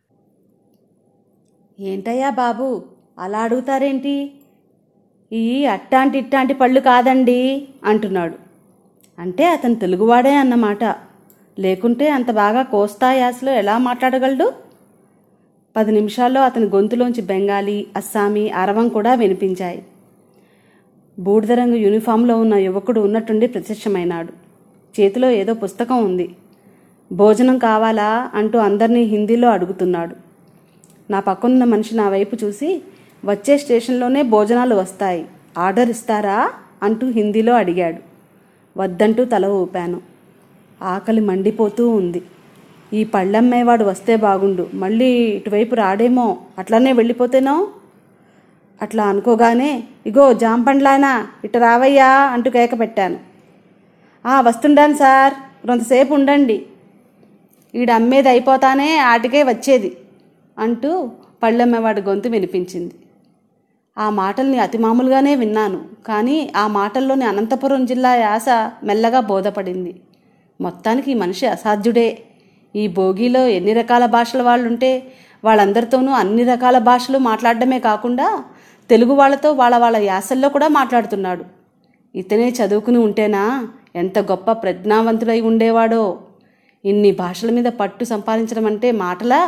ఏంటయ్యా బాబు అలా అడుగుతారేంటి ఈ అట్టాంటి ఇట్టాంటి పళ్ళు కాదండి అంటున్నాడు అంటే అతను తెలుగువాడే అన్నమాట లేకుంటే అంత బాగా కోస్తా యాసలో ఎలా మాట్లాడగలడు పది నిమిషాల్లో అతని గొంతులోంచి బెంగాలీ అస్సామీ అరవం కూడా వినిపించాయి బూడిద రంగు యూనిఫామ్లో ఉన్న యువకుడు ఉన్నట్టుండి ప్రత్యక్షమైనాడు చేతిలో ఏదో పుస్తకం ఉంది భోజనం కావాలా అంటూ అందరినీ హిందీలో అడుగుతున్నాడు నా పక్కనున్న మనిషి నా వైపు చూసి వచ్చే స్టేషన్లోనే భోజనాలు వస్తాయి ఆర్డర్ ఇస్తారా అంటూ హిందీలో అడిగాడు వద్దంటూ తల ఊపాను ఆకలి మండిపోతూ ఉంది ఈ పళ్ళమ్మేవాడు వస్తే బాగుండు మళ్ళీ ఇటువైపు రాడేమో అట్లానే వెళ్ళిపోతేనో అట్లా అనుకోగానే ఇగో జాంపండ్లానా ఇటు రావయ్యా అంటూ కేక పెట్టాను "ఆ, వస్తుండాను సార్ కొంతసేపు ఉండండి ఈడ అమ్మేది అయిపోతానే ఆటికే వచ్చేది అంటూ పళ్ళమ్మేవాడి గొంతు వినిపించింది ఆ మాటల్ని అతి మామూలుగానే విన్నాను కానీ ఆ మాటల్లోని అనంతపురం జిల్లా యాస మెల్లగా బోధపడింది మొత్తానికి ఈ మనిషి అసాధ్యుడే ఈ భోగిలో ఎన్ని రకాల భాషల వాళ్ళు ఉంటే వాళ్ళందరితోనూ అన్ని రకాల భాషలు మాట్లాడడమే కాకుండా తెలుగు వాళ్ళతో వాళ్ళ వాళ్ళ యాసల్లో కూడా మాట్లాడుతున్నాడు ఇతనే చదువుకుని ఉంటేనా ఎంత గొప్ప ప్రజ్ఞావంతుడై ఉండేవాడో ఇన్ని భాషల మీద పట్టు సంపాదించడం అంటే మాటలా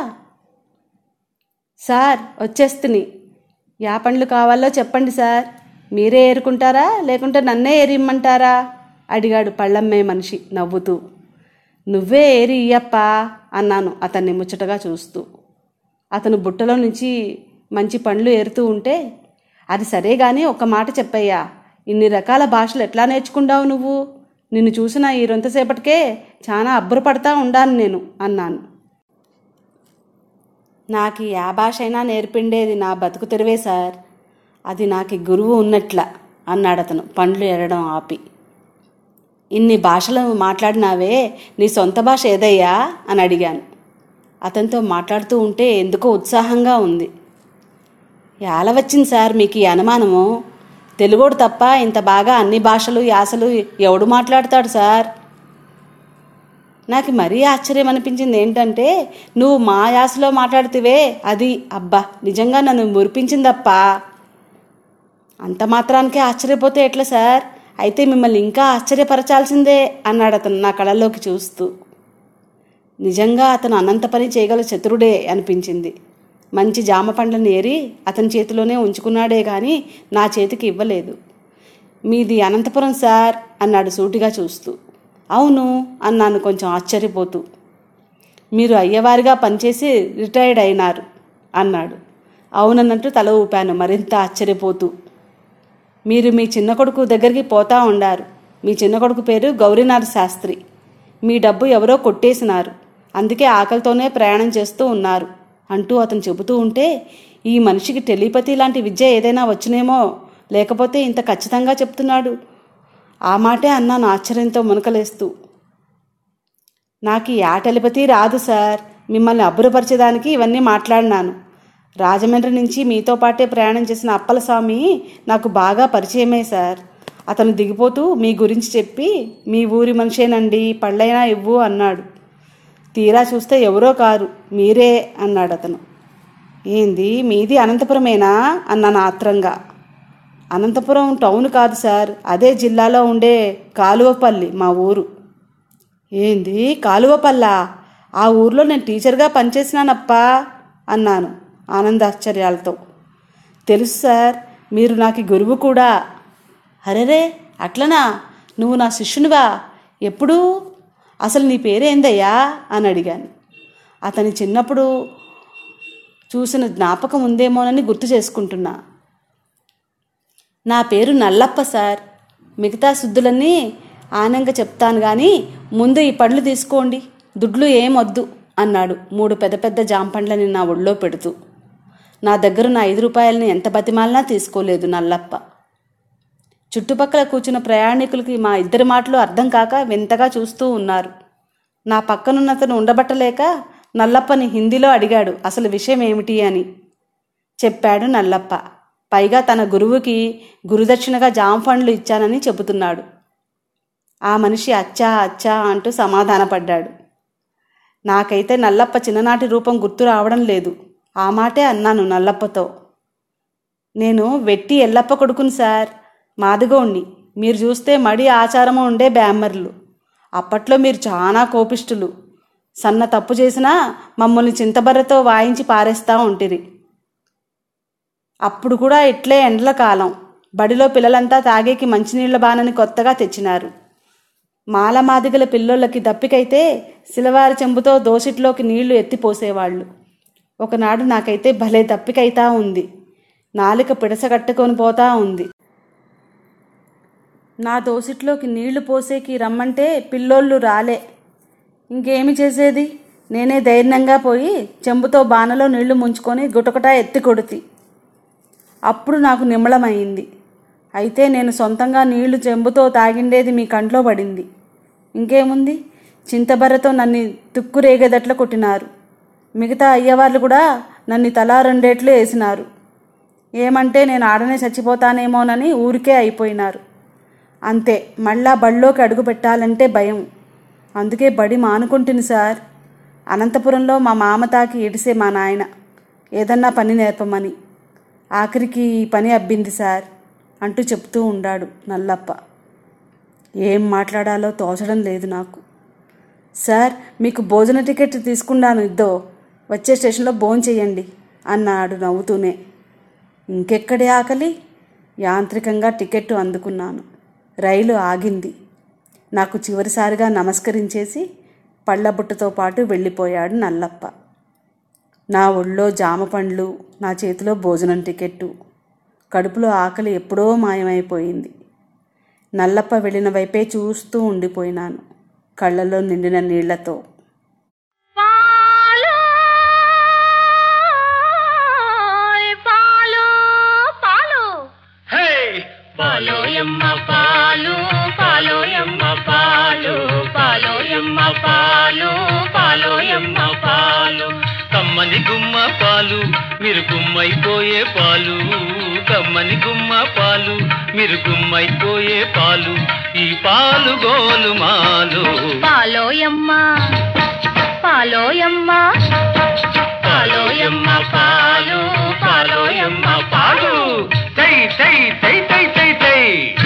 సార్ వచ్చేస్తుని యా పండ్లు కావాలో చెప్పండి సార్ మీరే ఏరుకుంటారా లేకుంటే నన్నే ఏరిమ్మంటారా అడిగాడు పళ్ళమ్మే మనిషి నవ్వుతూ నువ్వే ఏరి ఇయ్యప్పా అన్నాను అతన్ని ముచ్చటగా చూస్తూ అతను బుట్టలో నుంచి మంచి పండ్లు ఏరుతూ ఉంటే అది సరే గాని ఒక మాట చెప్పయ్యా ఇన్ని రకాల భాషలు ఎట్లా నేర్చుకుంటావు నువ్వు నిన్ను చూసిన ఈ రొంతసేపటికే చాలా అబ్బురపడతా ఉండాను నేను అన్నాను నాకు ఆ భాష అయినా నేర్పిండేది నా బతుకు తెరువే సార్ అది నాకు గురువు ఉన్నట్ల అన్నాడు అతను పండ్లు ఎరడం ఆపి ఇన్ని భాషలు మాట్లాడినావే నీ సొంత భాష ఏదయ్యా అని అడిగాను అతనితో మాట్లాడుతూ ఉంటే ఎందుకో ఉత్సాహంగా ఉంది ఎలా వచ్చింది సార్ మీకు ఈ అనుమానము తెలుగోడు తప్ప ఇంత బాగా అన్ని భాషలు యాసలు ఎవడు మాట్లాడతాడు సార్ నాకు మరీ ఆశ్చర్యం అనిపించింది ఏంటంటే నువ్వు మా యాసలో మాట్లాడితివే అది అబ్బా నిజంగా నన్ను మురిపించిందప్పా అంత మాత్రానికే ఆశ్చర్యపోతే ఎట్లా సార్ అయితే మిమ్మల్ని ఇంకా ఆశ్చర్యపరచాల్సిందే అన్నాడు అతను నా కళ్ళలోకి చూస్తూ నిజంగా అతను అనంత పని చేయగల చతురుడే అనిపించింది మంచి జామ పండ్లను ఏరి అతని చేతిలోనే ఉంచుకున్నాడే కానీ నా చేతికి ఇవ్వలేదు మీది అనంతపురం సార్ అన్నాడు సూటిగా చూస్తూ అవును అన్నాను కొంచెం ఆశ్చర్యపోతూ మీరు అయ్యవారిగా పనిచేసి రిటైర్డ్ అయినారు అన్నాడు అవునన్నట్టు తల ఊపాను మరింత ఆశ్చర్యపోతూ మీరు మీ చిన్న కొడుకు దగ్గరికి పోతా ఉండారు మీ చిన్న కొడుకు పేరు గౌరీనాథ్ శాస్త్రి మీ డబ్బు ఎవరో కొట్టేసినారు అందుకే ఆకలితోనే ప్రయాణం చేస్తూ ఉన్నారు అంటూ అతను చెబుతూ ఉంటే ఈ మనిషికి టెలిపతి లాంటి విద్య ఏదైనా వచ్చునేమో లేకపోతే ఇంత ఖచ్చితంగా చెప్తున్నాడు ఆ మాటే అన్నాను ఆశ్చర్యంతో మునకలేస్తూ నాకు ఈ ఆ టెలిపతి రాదు సార్ మిమ్మల్ని అబ్బురపరిచేదానికి ఇవన్నీ మాట్లాడినాను రాజమండ్రి నుంచి మీతో పాటే ప్రయాణం చేసిన అప్పలస్వామి నాకు బాగా పరిచయమే సార్ అతను దిగిపోతూ మీ గురించి చెప్పి మీ ఊరి మనిషేనండి పళ్ళైనా ఇవ్వు అన్నాడు తీరా చూస్తే ఎవరో కారు మీరే అన్నాడు అతను ఏంది మీది అనంతపురమేనా అన్నాను ఆత్రంగా అనంతపురం టౌన్ కాదు సార్ అదే జిల్లాలో ఉండే కాలువపల్లి మా ఊరు ఏంది కాలువపల్లా ఆ ఊర్లో నేను టీచర్గా పనిచేసినానప్పా అన్నాను ఆనందాశ్చర్యాలతో తెలుసు సార్ మీరు నాకు గురువు కూడా అరెరే అట్లనా నువ్వు నా శిష్యునివా ఎప్పుడు అసలు నీ పేరేందయ్యా అని అడిగాను అతని చిన్నప్పుడు చూసిన జ్ఞాపకం ఉందేమోనని గుర్తు చేసుకుంటున్నా నా పేరు నల్లప్ప సార్ మిగతా శుద్ధులన్నీ ఆనంగా చెప్తాను కానీ ముందు ఈ పళ్ళు తీసుకోండి దుడ్లు ఏమొద్దు అన్నాడు మూడు పెద్ద పెద్ద జాంపండ్లని నా ఒళ్ళో పెడుతూ నా దగ్గర నా ఐదు రూపాయలని ఎంత బతిమాలినా తీసుకోలేదు నల్లప్ప చుట్టుపక్కల కూర్చున్న ప్రయాణికులకి మా ఇద్దరి మాటలు అర్థం కాక వింతగా చూస్తూ ఉన్నారు నా పక్కనున్నతను ఉండబట్టలేక నల్లప్పని హిందీలో అడిగాడు అసలు విషయం ఏమిటి అని చెప్పాడు నల్లప్ప పైగా తన గురువుకి గురుదక్షిణగా జామ పండ్లు ఇచ్చానని చెబుతున్నాడు ఆ మనిషి అచ్చా అచ్చా అంటూ సమాధానపడ్డాడు నాకైతే నల్లప్ప చిన్ననాటి రూపం గుర్తు రావడం లేదు ఆ మాటే అన్నాను నల్లప్పతో నేను వెట్టి ఎల్లప్ప కొడుకుని సార్ మాదిగోణ్ణి మీరు చూస్తే మడి ఆచారము ఉండే బ్యామ్మర్లు అప్పట్లో మీరు చాలా కోపిష్టులు సన్న తప్పు చేసినా మమ్మల్ని చింతబర్రతో వాయించి పారేస్తూ ఉంటిరి అప్పుడు కూడా ఇట్లే ఎండల కాలం బడిలో పిల్లలంతా తాగేకి మంచినీళ్ల బాణని కొత్తగా తెచ్చినారు మాలమాదిగల పిల్లోళ్ళకి దప్పికైతే సిలవారి చెంబుతో దోసిట్లోకి నీళ్లు ఎత్తిపోసేవాళ్ళు ఒకనాడు నాకైతే భలే దప్పికైతా ఉంది నాలిక పిడసగట్టుకొని పోతా ఉంది నా దోసిట్లోకి నీళ్లు పోసేకి రమ్మంటే పిల్లోళ్ళు రాలే ఇంకేమి చేసేది నేనే ధైర్యంగా పోయి చెంబుతో బాణలో నీళ్లు ముంచుకొని గుటకుటా ఎత్తి కొడుతి అప్పుడు నాకు నిమ్మళమైంది అయితే నేను సొంతంగా నీళ్లు చెంబుతో తాగిండేది మీ కంట్లో పడింది ఇంకేముంది చింతబర్రతో నన్ను తుక్కురేగేదట్ల కొట్టినారు మిగతా అయ్యవార్లు కూడా నన్ను తలా రెండేట్లు వేసినారు ఏమంటే నేను ఆడనే చచ్చిపోతానేమోనని ఊరికే అయిపోయినారు అంతే మళ్ళా బడిలోకి అడుగు పెట్టాలంటే భయం అందుకే బడి మానుకుంటుంది సార్ అనంతపురంలో మా మామ తాకి ఇడిసే మా నాయన ఏదన్నా పని నేర్పమని ఆఖరికి ఈ పని అబ్బింది సార్ అంటూ చెప్తూ ఉండాడు నల్లప్ప ఏం మాట్లాడాలో తోచడం లేదు నాకు సార్ మీకు భోజన టికెట్ తీసుకున్నాను ఇద్దో వచ్చే స్టేషన్లో భోజనం చెయ్యండి అన్నాడు నవ్వుతూనే ఇంకెక్కడే ఆకలి యాంత్రికంగా టికెట్ అందుకున్నాను రైలు ఆగింది నాకు చివరిసారిగా నమస్కరించేసి పళ్ళబుట్టతో పాటు వెళ్ళిపోయాడు నల్లప్ప నా ఒళ్ళో జామ పండ్లు నా చేతిలో భోజనం టికెట్టు కడుపులో ఆకలి ఎప్పుడో మాయమైపోయింది నల్లప్ప వెళ్ళిన వైపే చూస్తూ ఉండిపోయినాను కళ్ళలో నిండిన నీళ్లతో పాలు పాలు హే పాలోయమ్మ పాలు పాలోయమ్మ పాలు పాలోయమ్మ పాలు పాలోయమ్మ పాలు కమ్మని గుమ్మ పాలు మీరు గుమ్మైపోయే పాలు కమ్మని గుమ్మ పాలు మీరు గుమ్మైపోయే పాలు ఈ పాలు గోలు మాలు పాలోయమ్మ పాలోయమ్మ పాలోయమ్మ పాలు పాలోయమ్మ పాలు తై తై తై తై తై తై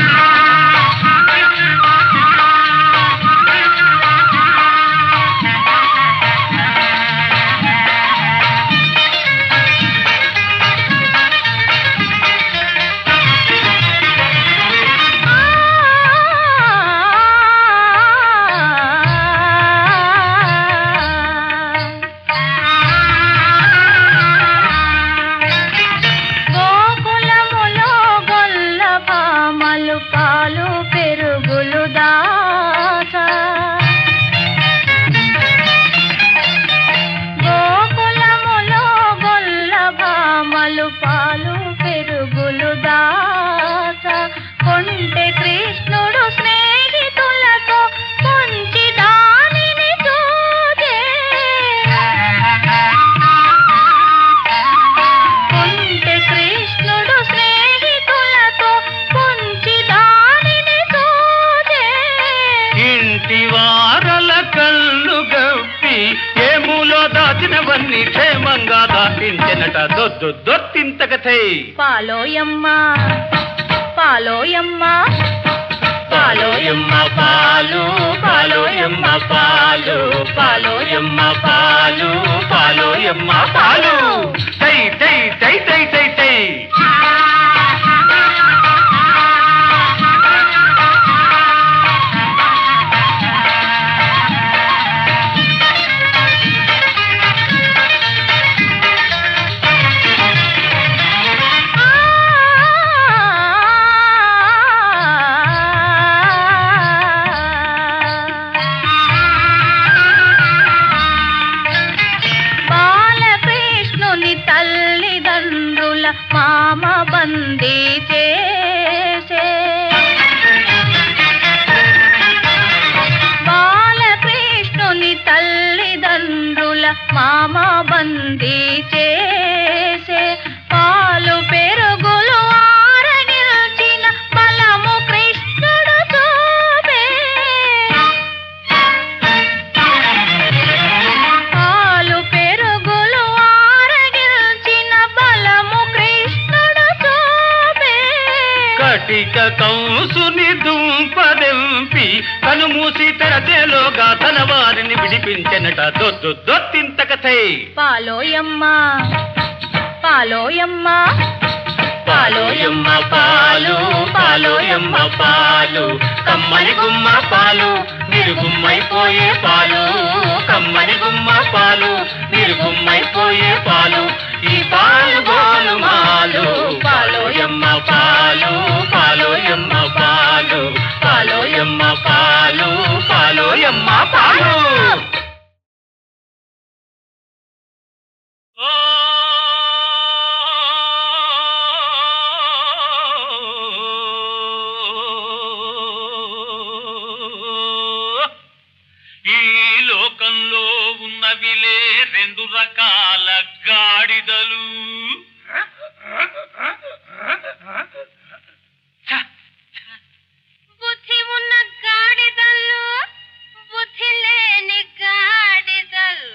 గోకులములో గొల్ల భామలు పాలు పెరుగులు దాచ గోకులములో గొల్ల భామలు పాలు పెరుగులు దాచ కొంటె కృష్ణుడు స్నేహితులతో కొంచి దానిని చూచే కొంటె కృష్ణుడు స్నేహితులతో కొంచి దానిని చూచే ఇంటి వారల కళ్ళు గప్పి ఏములో దాచినవన్నీ క్షేమంగా దాటించెనట దొద్దు దొత్తింతకథై పాలోయమ్మ పాలోయమ్మ పాలోయమ్మ పాలు పాలోయమ్మ పాలు పాలోయమ్మ పాలు పాలోయమ్మ పాలు తై తై తై తై తై తై బాలకృష్ణుని తల్లిదండ్రుల మామ బందీ చేసే బాలకృష్ణుని తల్లిదండ్రుల మామ బందీ చేసే పాలు పెరుగులు ఆరగిల్చిన బలము కృష్ణుడు చూపే పాలు పెరుగులు ఆరగిల్చిన బలము కృష్ణుడు చూపే కటిక కంసుని తను మూసి తెరచేలోగా తన వారిని విడిపించెనట దొద్దు దొత్తింతకథై పాలోయమ్మ పాలోయమ్మ పాలోయమ్మ పాలు పాలోయమ్మ పాలు కమ్మని గుమ్మ పాలు నిరుగుమ్మైపోయే పాలు కమ్మని గుమ్మ పాలు నిరుగుమ్మైపోయే పాలు ఈ పాలు గోలు మాలు పాలోయమ్మ పాలు పాలోయమ్మ పాలు పాలోయమ్మ పాలు పాలోయమ్మ పాలు ఈ లోకంలో ఉన్నవిలే రెండు రకాల గాడిదలు బుద్ధి ఉన్న గాడిదలు బుద్ధి లేని గాడిదలు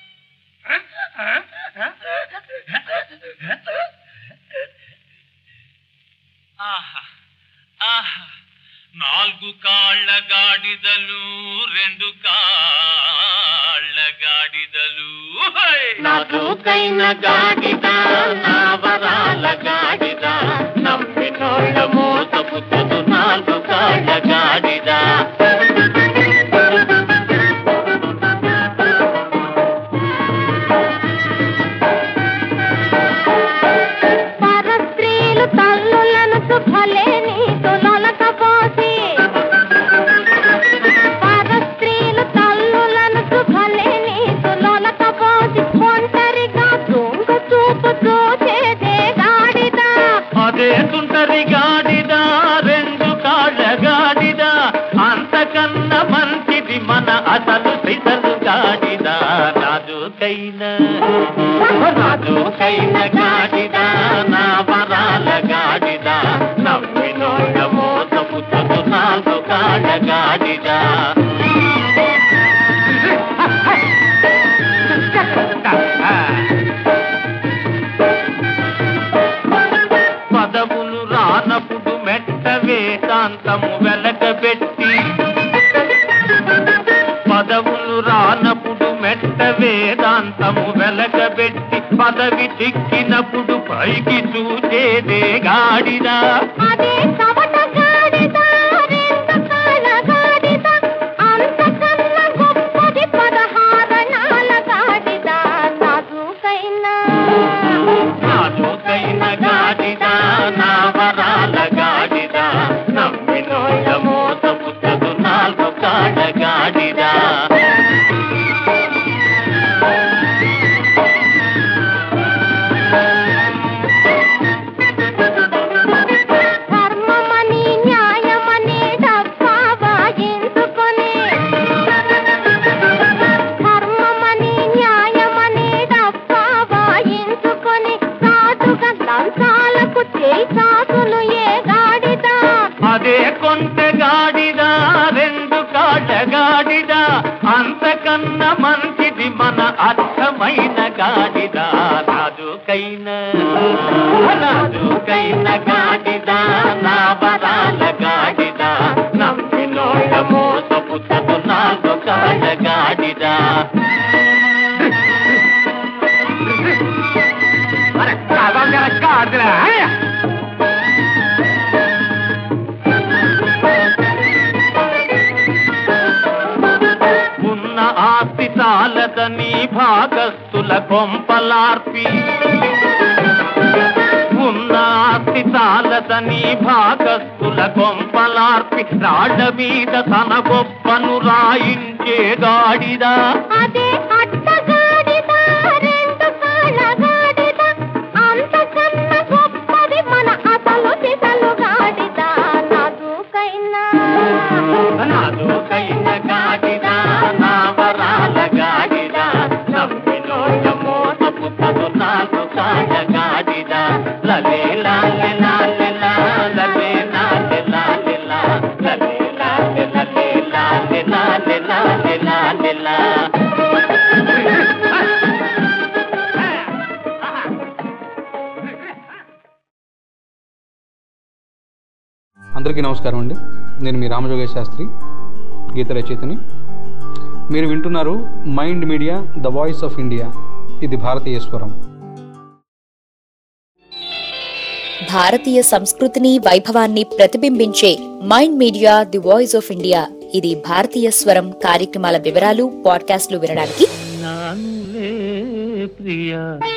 ఆహా ఆహా నాలుగు కాళ్ళ గాడిదలు రెండు కాళ్ళ గాడిదలు నాదుకైన గాడిద నా వరాల గాడిద నమ్మినోళ్ళ మోసపుచ్చదు నాలుగు కాళ్ళ గాడిద పరస్త్రీలు తల్లులను శుభలే నీతో నొలకపోసి పరస్త్రీలు తల్లులను శుభలే నీతో నొలకపోసి ఒంటరిగా దొంగ చూపు చూచేదే గాడిద అదే తుంటరి గాడిద రెండు కాళ్ళ గాడిద అంతకన్నా మంచిది మన అసలు సిసలు గాడిద నాజుకైన నాజుకైన గాడిద నా వరాల గాడిద నవ్వినోళ్ళ మోసపు నాలుగు కాళ్ళ గాడిద పదవులు రానప్పుడు మెట్ట వేదాంతము వెలకబెట్టి పదవులు రానప్పుడు మెట్ట వేదాంతము వెలకబెట్టి పదవి చిక్కినప్పుడు పైకి చూచేదే గాడిదా అదే కవట గాడిద రెండు కాళ్ళ గాడిద అంతకన్నా గొప్పది పదహారణాల గాడిద నాజుకైన నాజుకైన గాడిద నా వరాల గాడిద నమ్మినోళ్ళ మోసపు నాలుగు కాళ్ళ గాడిద ధర్మమని న్యాయమని డబ్బా వాయించుకొని ధర్మమని న్యాయమని డబ్బా వాయించుకొని సాటుగా లంచాలకు చేయి సాసులు ఏ గాడిద అదే కొంటె గాడిద రెండు కాళ్ళ గాడిద అంతకన్నా మంచిది మన అర్థమైన గాడిద నాజుకైన నాజుకైన గాడిద నా వరాల గాడిద నమ్మినోళ్ళ మోసపు నాలుగు కాళ్ళ గాడిద ఉన్న ఆస్తి చాలదని భాగస్థుల కొంపలార్పి ఉన్న ఆస్తి చాలదని భాగస్థుల కొంపలార్పి రాళ్ళ మీద తన గొప్పను రాయించే గాడిదా అదే అట్ట గాడిద రెండు కాళ్ళ గాడిద అంతకన్నా గొప్పది మన అసలు సిసలు గాడిద నాజుకైన నాజుకైన గాడిద నా వరాల గాడిద నమ్మినోళ్ళ మోసపు నాలుగు కాళ్ళ గాడిద లలే లాలే లాలే లా, లలే లాలే లాలే లా, లలే లాలే లలే లాలే లాలే లాలే లాలే లా. అందరికీ నమస్కారం అండి నేను మీ రామజోగేష్ శాస్త్రి గీత రచయితని మీరు వింటున్నారు mind media the voice of India ఇది భారతీయ స్వరం భారతీయ సంస్కృతిని వైభవాన్ని ప్రతిబింబించే mind media the voice of India ఇది భారతీయ స్వరం కార్యక్రమాల వివరాలు పాడ్కాస్ట్లు వినడానికి నానులే ప్రియ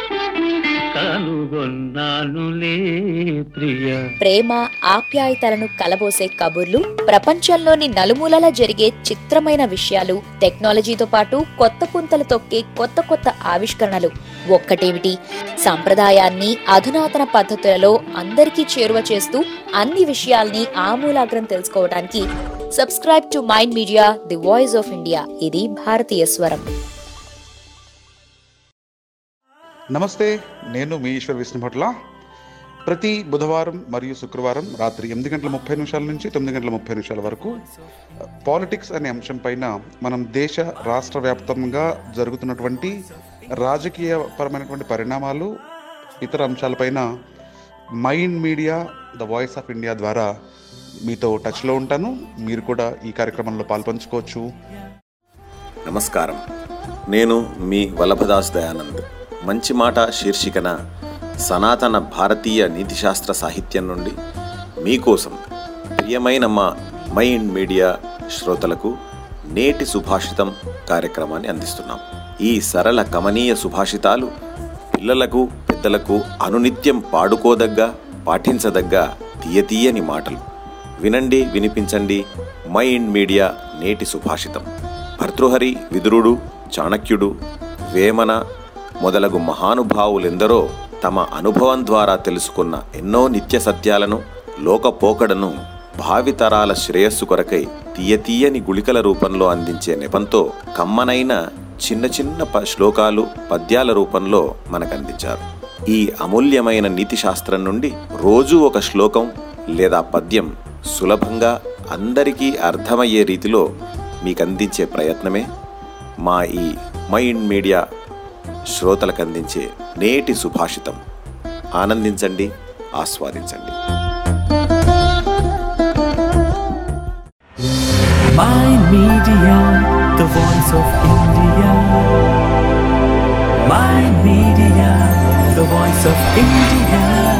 కనుగొన్నానులే ప్రియ ప్రేమ ఆప్యాయతలను కలబోసే కబుర్లు ప్రపంచంలోని నలుమూలలా జరిగే చిత్రమైన విషయాలు టెక్నాలజీతో పాటు కొత్త పుంతలు తొక్కే కొత్త కొత్త ఆవిష్కరణలు ఒక్కటేమిటి సంప్రదాయాన్ని అధునాతన పద్ధతులలో అందరికీ చేరువ చేస్తూ అన్ని విషయాల్ని ఆమూలాగ్రం తెలుసుకోవడానికి subscribe to mind media the voice of India ఇది భారతీయ స్వరం నమస్తే నేను మీ ఈశ్వర్ విష్ణుభట్ల ప్రతి బుధవారం మరియు శుక్రవారం రాత్రి ఎనిమిది గంటల ముప్పై నిమిషాల నుంచి తొమ్మిది గంటల ముప్పై నిమిషాల వరకు పాలిటిక్స్ అనే అంశం పైన మనం దేశ రాష్ట్ర వ్యాప్తంగా జరుగుతున్నటువంటి రాజకీయ పరమైనటువంటి పరిణామాలు ఇతర అంశాలపైన mind media the voice of India ద్వారా మీతో టచ్లో ఉంటాను మీరు కూడా ఈ కార్యక్రమంలో పాల్పంచుకోవచ్చు నమస్కారం నేను మీ వల్లభదాస్ దయానంద్ మంచి మాట శీర్షికన సనాతన భారతీయ నీతిశాస్త్ర సాహిత్యం నుండి మీకోసం ప్రియమైన మా మైండ్ మీడియా శ్రోతలకు నేటి సుభాషితం కార్యక్రమాన్ని అందిస్తున్నాం ఈ సరళ కమనీయ సుభాషితాలు పిల్లలకు పెద్దలకు అనునిత్యం పాడుకోదగ్గ పాఠించదగ్గ తీయతీయని మాటలు వినండి వినిపించండి మైండ్ మీడియా నేటి సుభాషితం భర్తృహరి విదురుడు చాణక్యుడు వేమన మొదలగు మహానుభావులెందరో తమ అనుభవం ద్వారా తెలుసుకున్న ఎన్నో నిత్య సత్యాలను లోకపోకడను భావితరాల శ్రేయస్సు కొరకై తీయతీయని గుళికల రూపంలో అందించే నెపంతో కమ్మనైన చిన్న చిన్న ప శ్లోకాలు పద్యాల రూపంలో మనకందించారు ఈ అమూల్యమైన నీతి శాస్త్రం నుండి రోజూ ఒక శ్లోకం లేదా పద్యం సులభంగా అందరికీ అర్థమయ్యే రీతిలో మీకు అందించే ప్రయత్నమే మా ఈ మైండ్ మీడియా శ్రోతలకు అందించే నేటి సుభాషితం ఆనందించండి ఆస్వాదించండి Mind Media, the voice of India. Mind Media, the voice of India.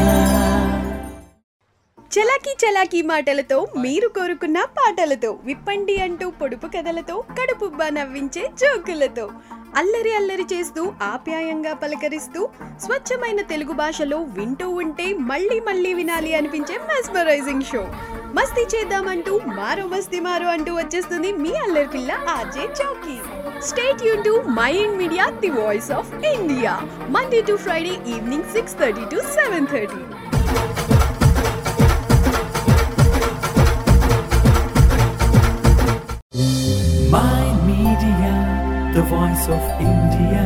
చలాకీ చలాకీ మాటలతో మీరు కోరుకున్న పాటలతో విప్పండి అంటూ పొడుపు కథలతో కడుపుబ్బా నవ్వించే జోకులతో అల్లరి అల్లరి చేస్తూ ఆప్యాయంగా పలకరిస్తూ స్వచ్ఛమైన తెలుగు భాషలో వింటూ ఉంటే మళ్ళీ మళ్ళీ వినాలి అనిపించే మెస్మరైజింగ్ షో మస్తీ చేద్దామంటూ మారో మస్తీ మారో అంటూ వచ్చేస్తుంది మీ అల్లరి పిల్ల ఆర్జే చౌకీ స్టేట్ యూన్ to mind media the voice of India Monday to Friday evening six thirty to seven thirty Mind Media, the voice of India.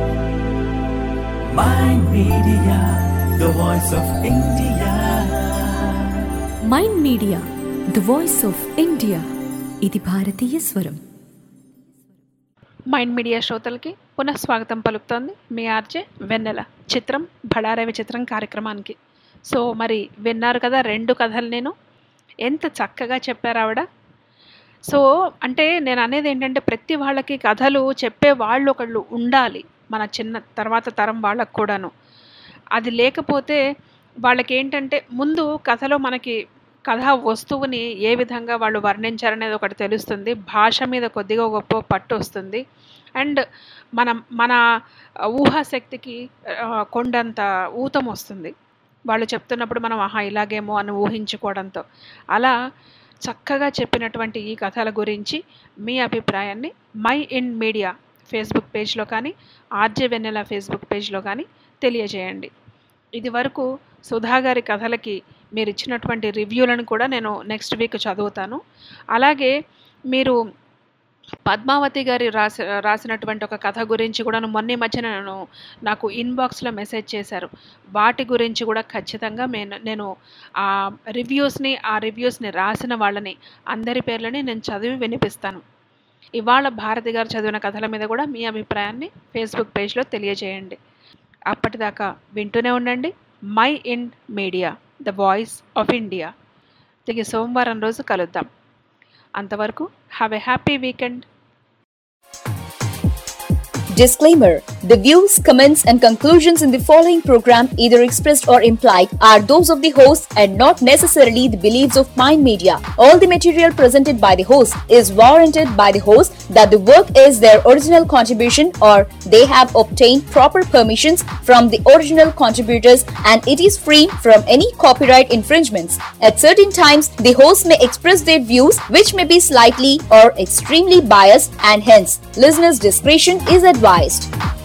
Mind Media, the voice of India. Mind media the voice of India ఇది భారతీయ స్వరం mind media శ్రోతలకి పునఃస్వాగతం పలుకుతోంది మీ RJ వెన్నెల చిత్రం భడారవి చిత్రం కార్యక్రమానికి so మరి విన్నారు కదా రెండు కథలు నేను ఎంత చక్కగా చెప్పారు ఆవిడ సో అంటే నేను అనేది ఏంటంటే ప్రతి వాళ్ళకి కథలు చెప్పే వాళ్ళు ఒకళ్ళు ఉండాలి మన చిన్న తర్వాత తరం వాళ్ళకు కూడాను అది లేకపోతే వాళ్ళకి ఏంటంటే ముందు కథలో మనకి కథా వస్తువుని ఏ విధంగా వాళ్ళు వర్ణించారనేది ఒకటి తెలుస్తుంది భాష మీద కొద్దిగా గొప్ప పట్టు వస్తుంది అండ్ మన మన ఊహాశక్తికి ఆ, కొండంత ఊతం వస్తుంది వాళ్ళు చెప్తున్నప్పుడు మనం ఆహా ఇలాగేమో అని ఊహించుకోవడంతో అలా చక్కగా చెప్పినటువంటి ఈ కథల గురించి మీ అభిప్రాయాన్ని మై ఇన్ మీడియా ఫేస్బుక్ పేజ్లో కానీ ఆర్జే వెన్నెల ఫేస్బుక్ పేజ్లో కానీ తెలియజేయండి ఇది వరకు సుధా గారి కథలకి మీరు ఇచ్చినటువంటి రివ్యూలను కూడా నేను నెక్స్ట్ వీక్ చదువుతాను అలాగే మీరు పద్మావతి గారి రాసి రాసినటువంటి ఒక కథ గురించి కూడా మొన్న ఈ మధ్యన నేను నాకు ఇన్బాక్స్లో మెసేజ్ చేశారు వాటి గురించి కూడా ఖచ్చితంగా నేను నేను ఆ రివ్యూస్ని ఆ రివ్యూస్ని రాసిన వాళ్ళని అందరి పేర్లని నేను చదివి వినిపిస్తాను ఇవాళ భారతి గారు చదివిన కథల మీద కూడా మీ అభిప్రాయాన్ని ఫేస్బుక్ పేజ్లో తెలియజేయండి అప్పటిదాకా వింటూనే ఉండండి mind media the voice of India తిరిగి సోమవారం రోజు కలుద్దాం అంతవరకు have a happy weekend Disclaimer The views, comments, and conclusions in the following program, either expressed or implied, are those of the host and not necessarily the beliefs of Mind Media. All the material presented by the host is warranted by the host that the work is their original contribution or they have obtained proper permissions from the original contributors and it is free from any copyright infringements. At certain times, the host may express their views which may be slightly or extremely biased and hence listeners' discretion is advised.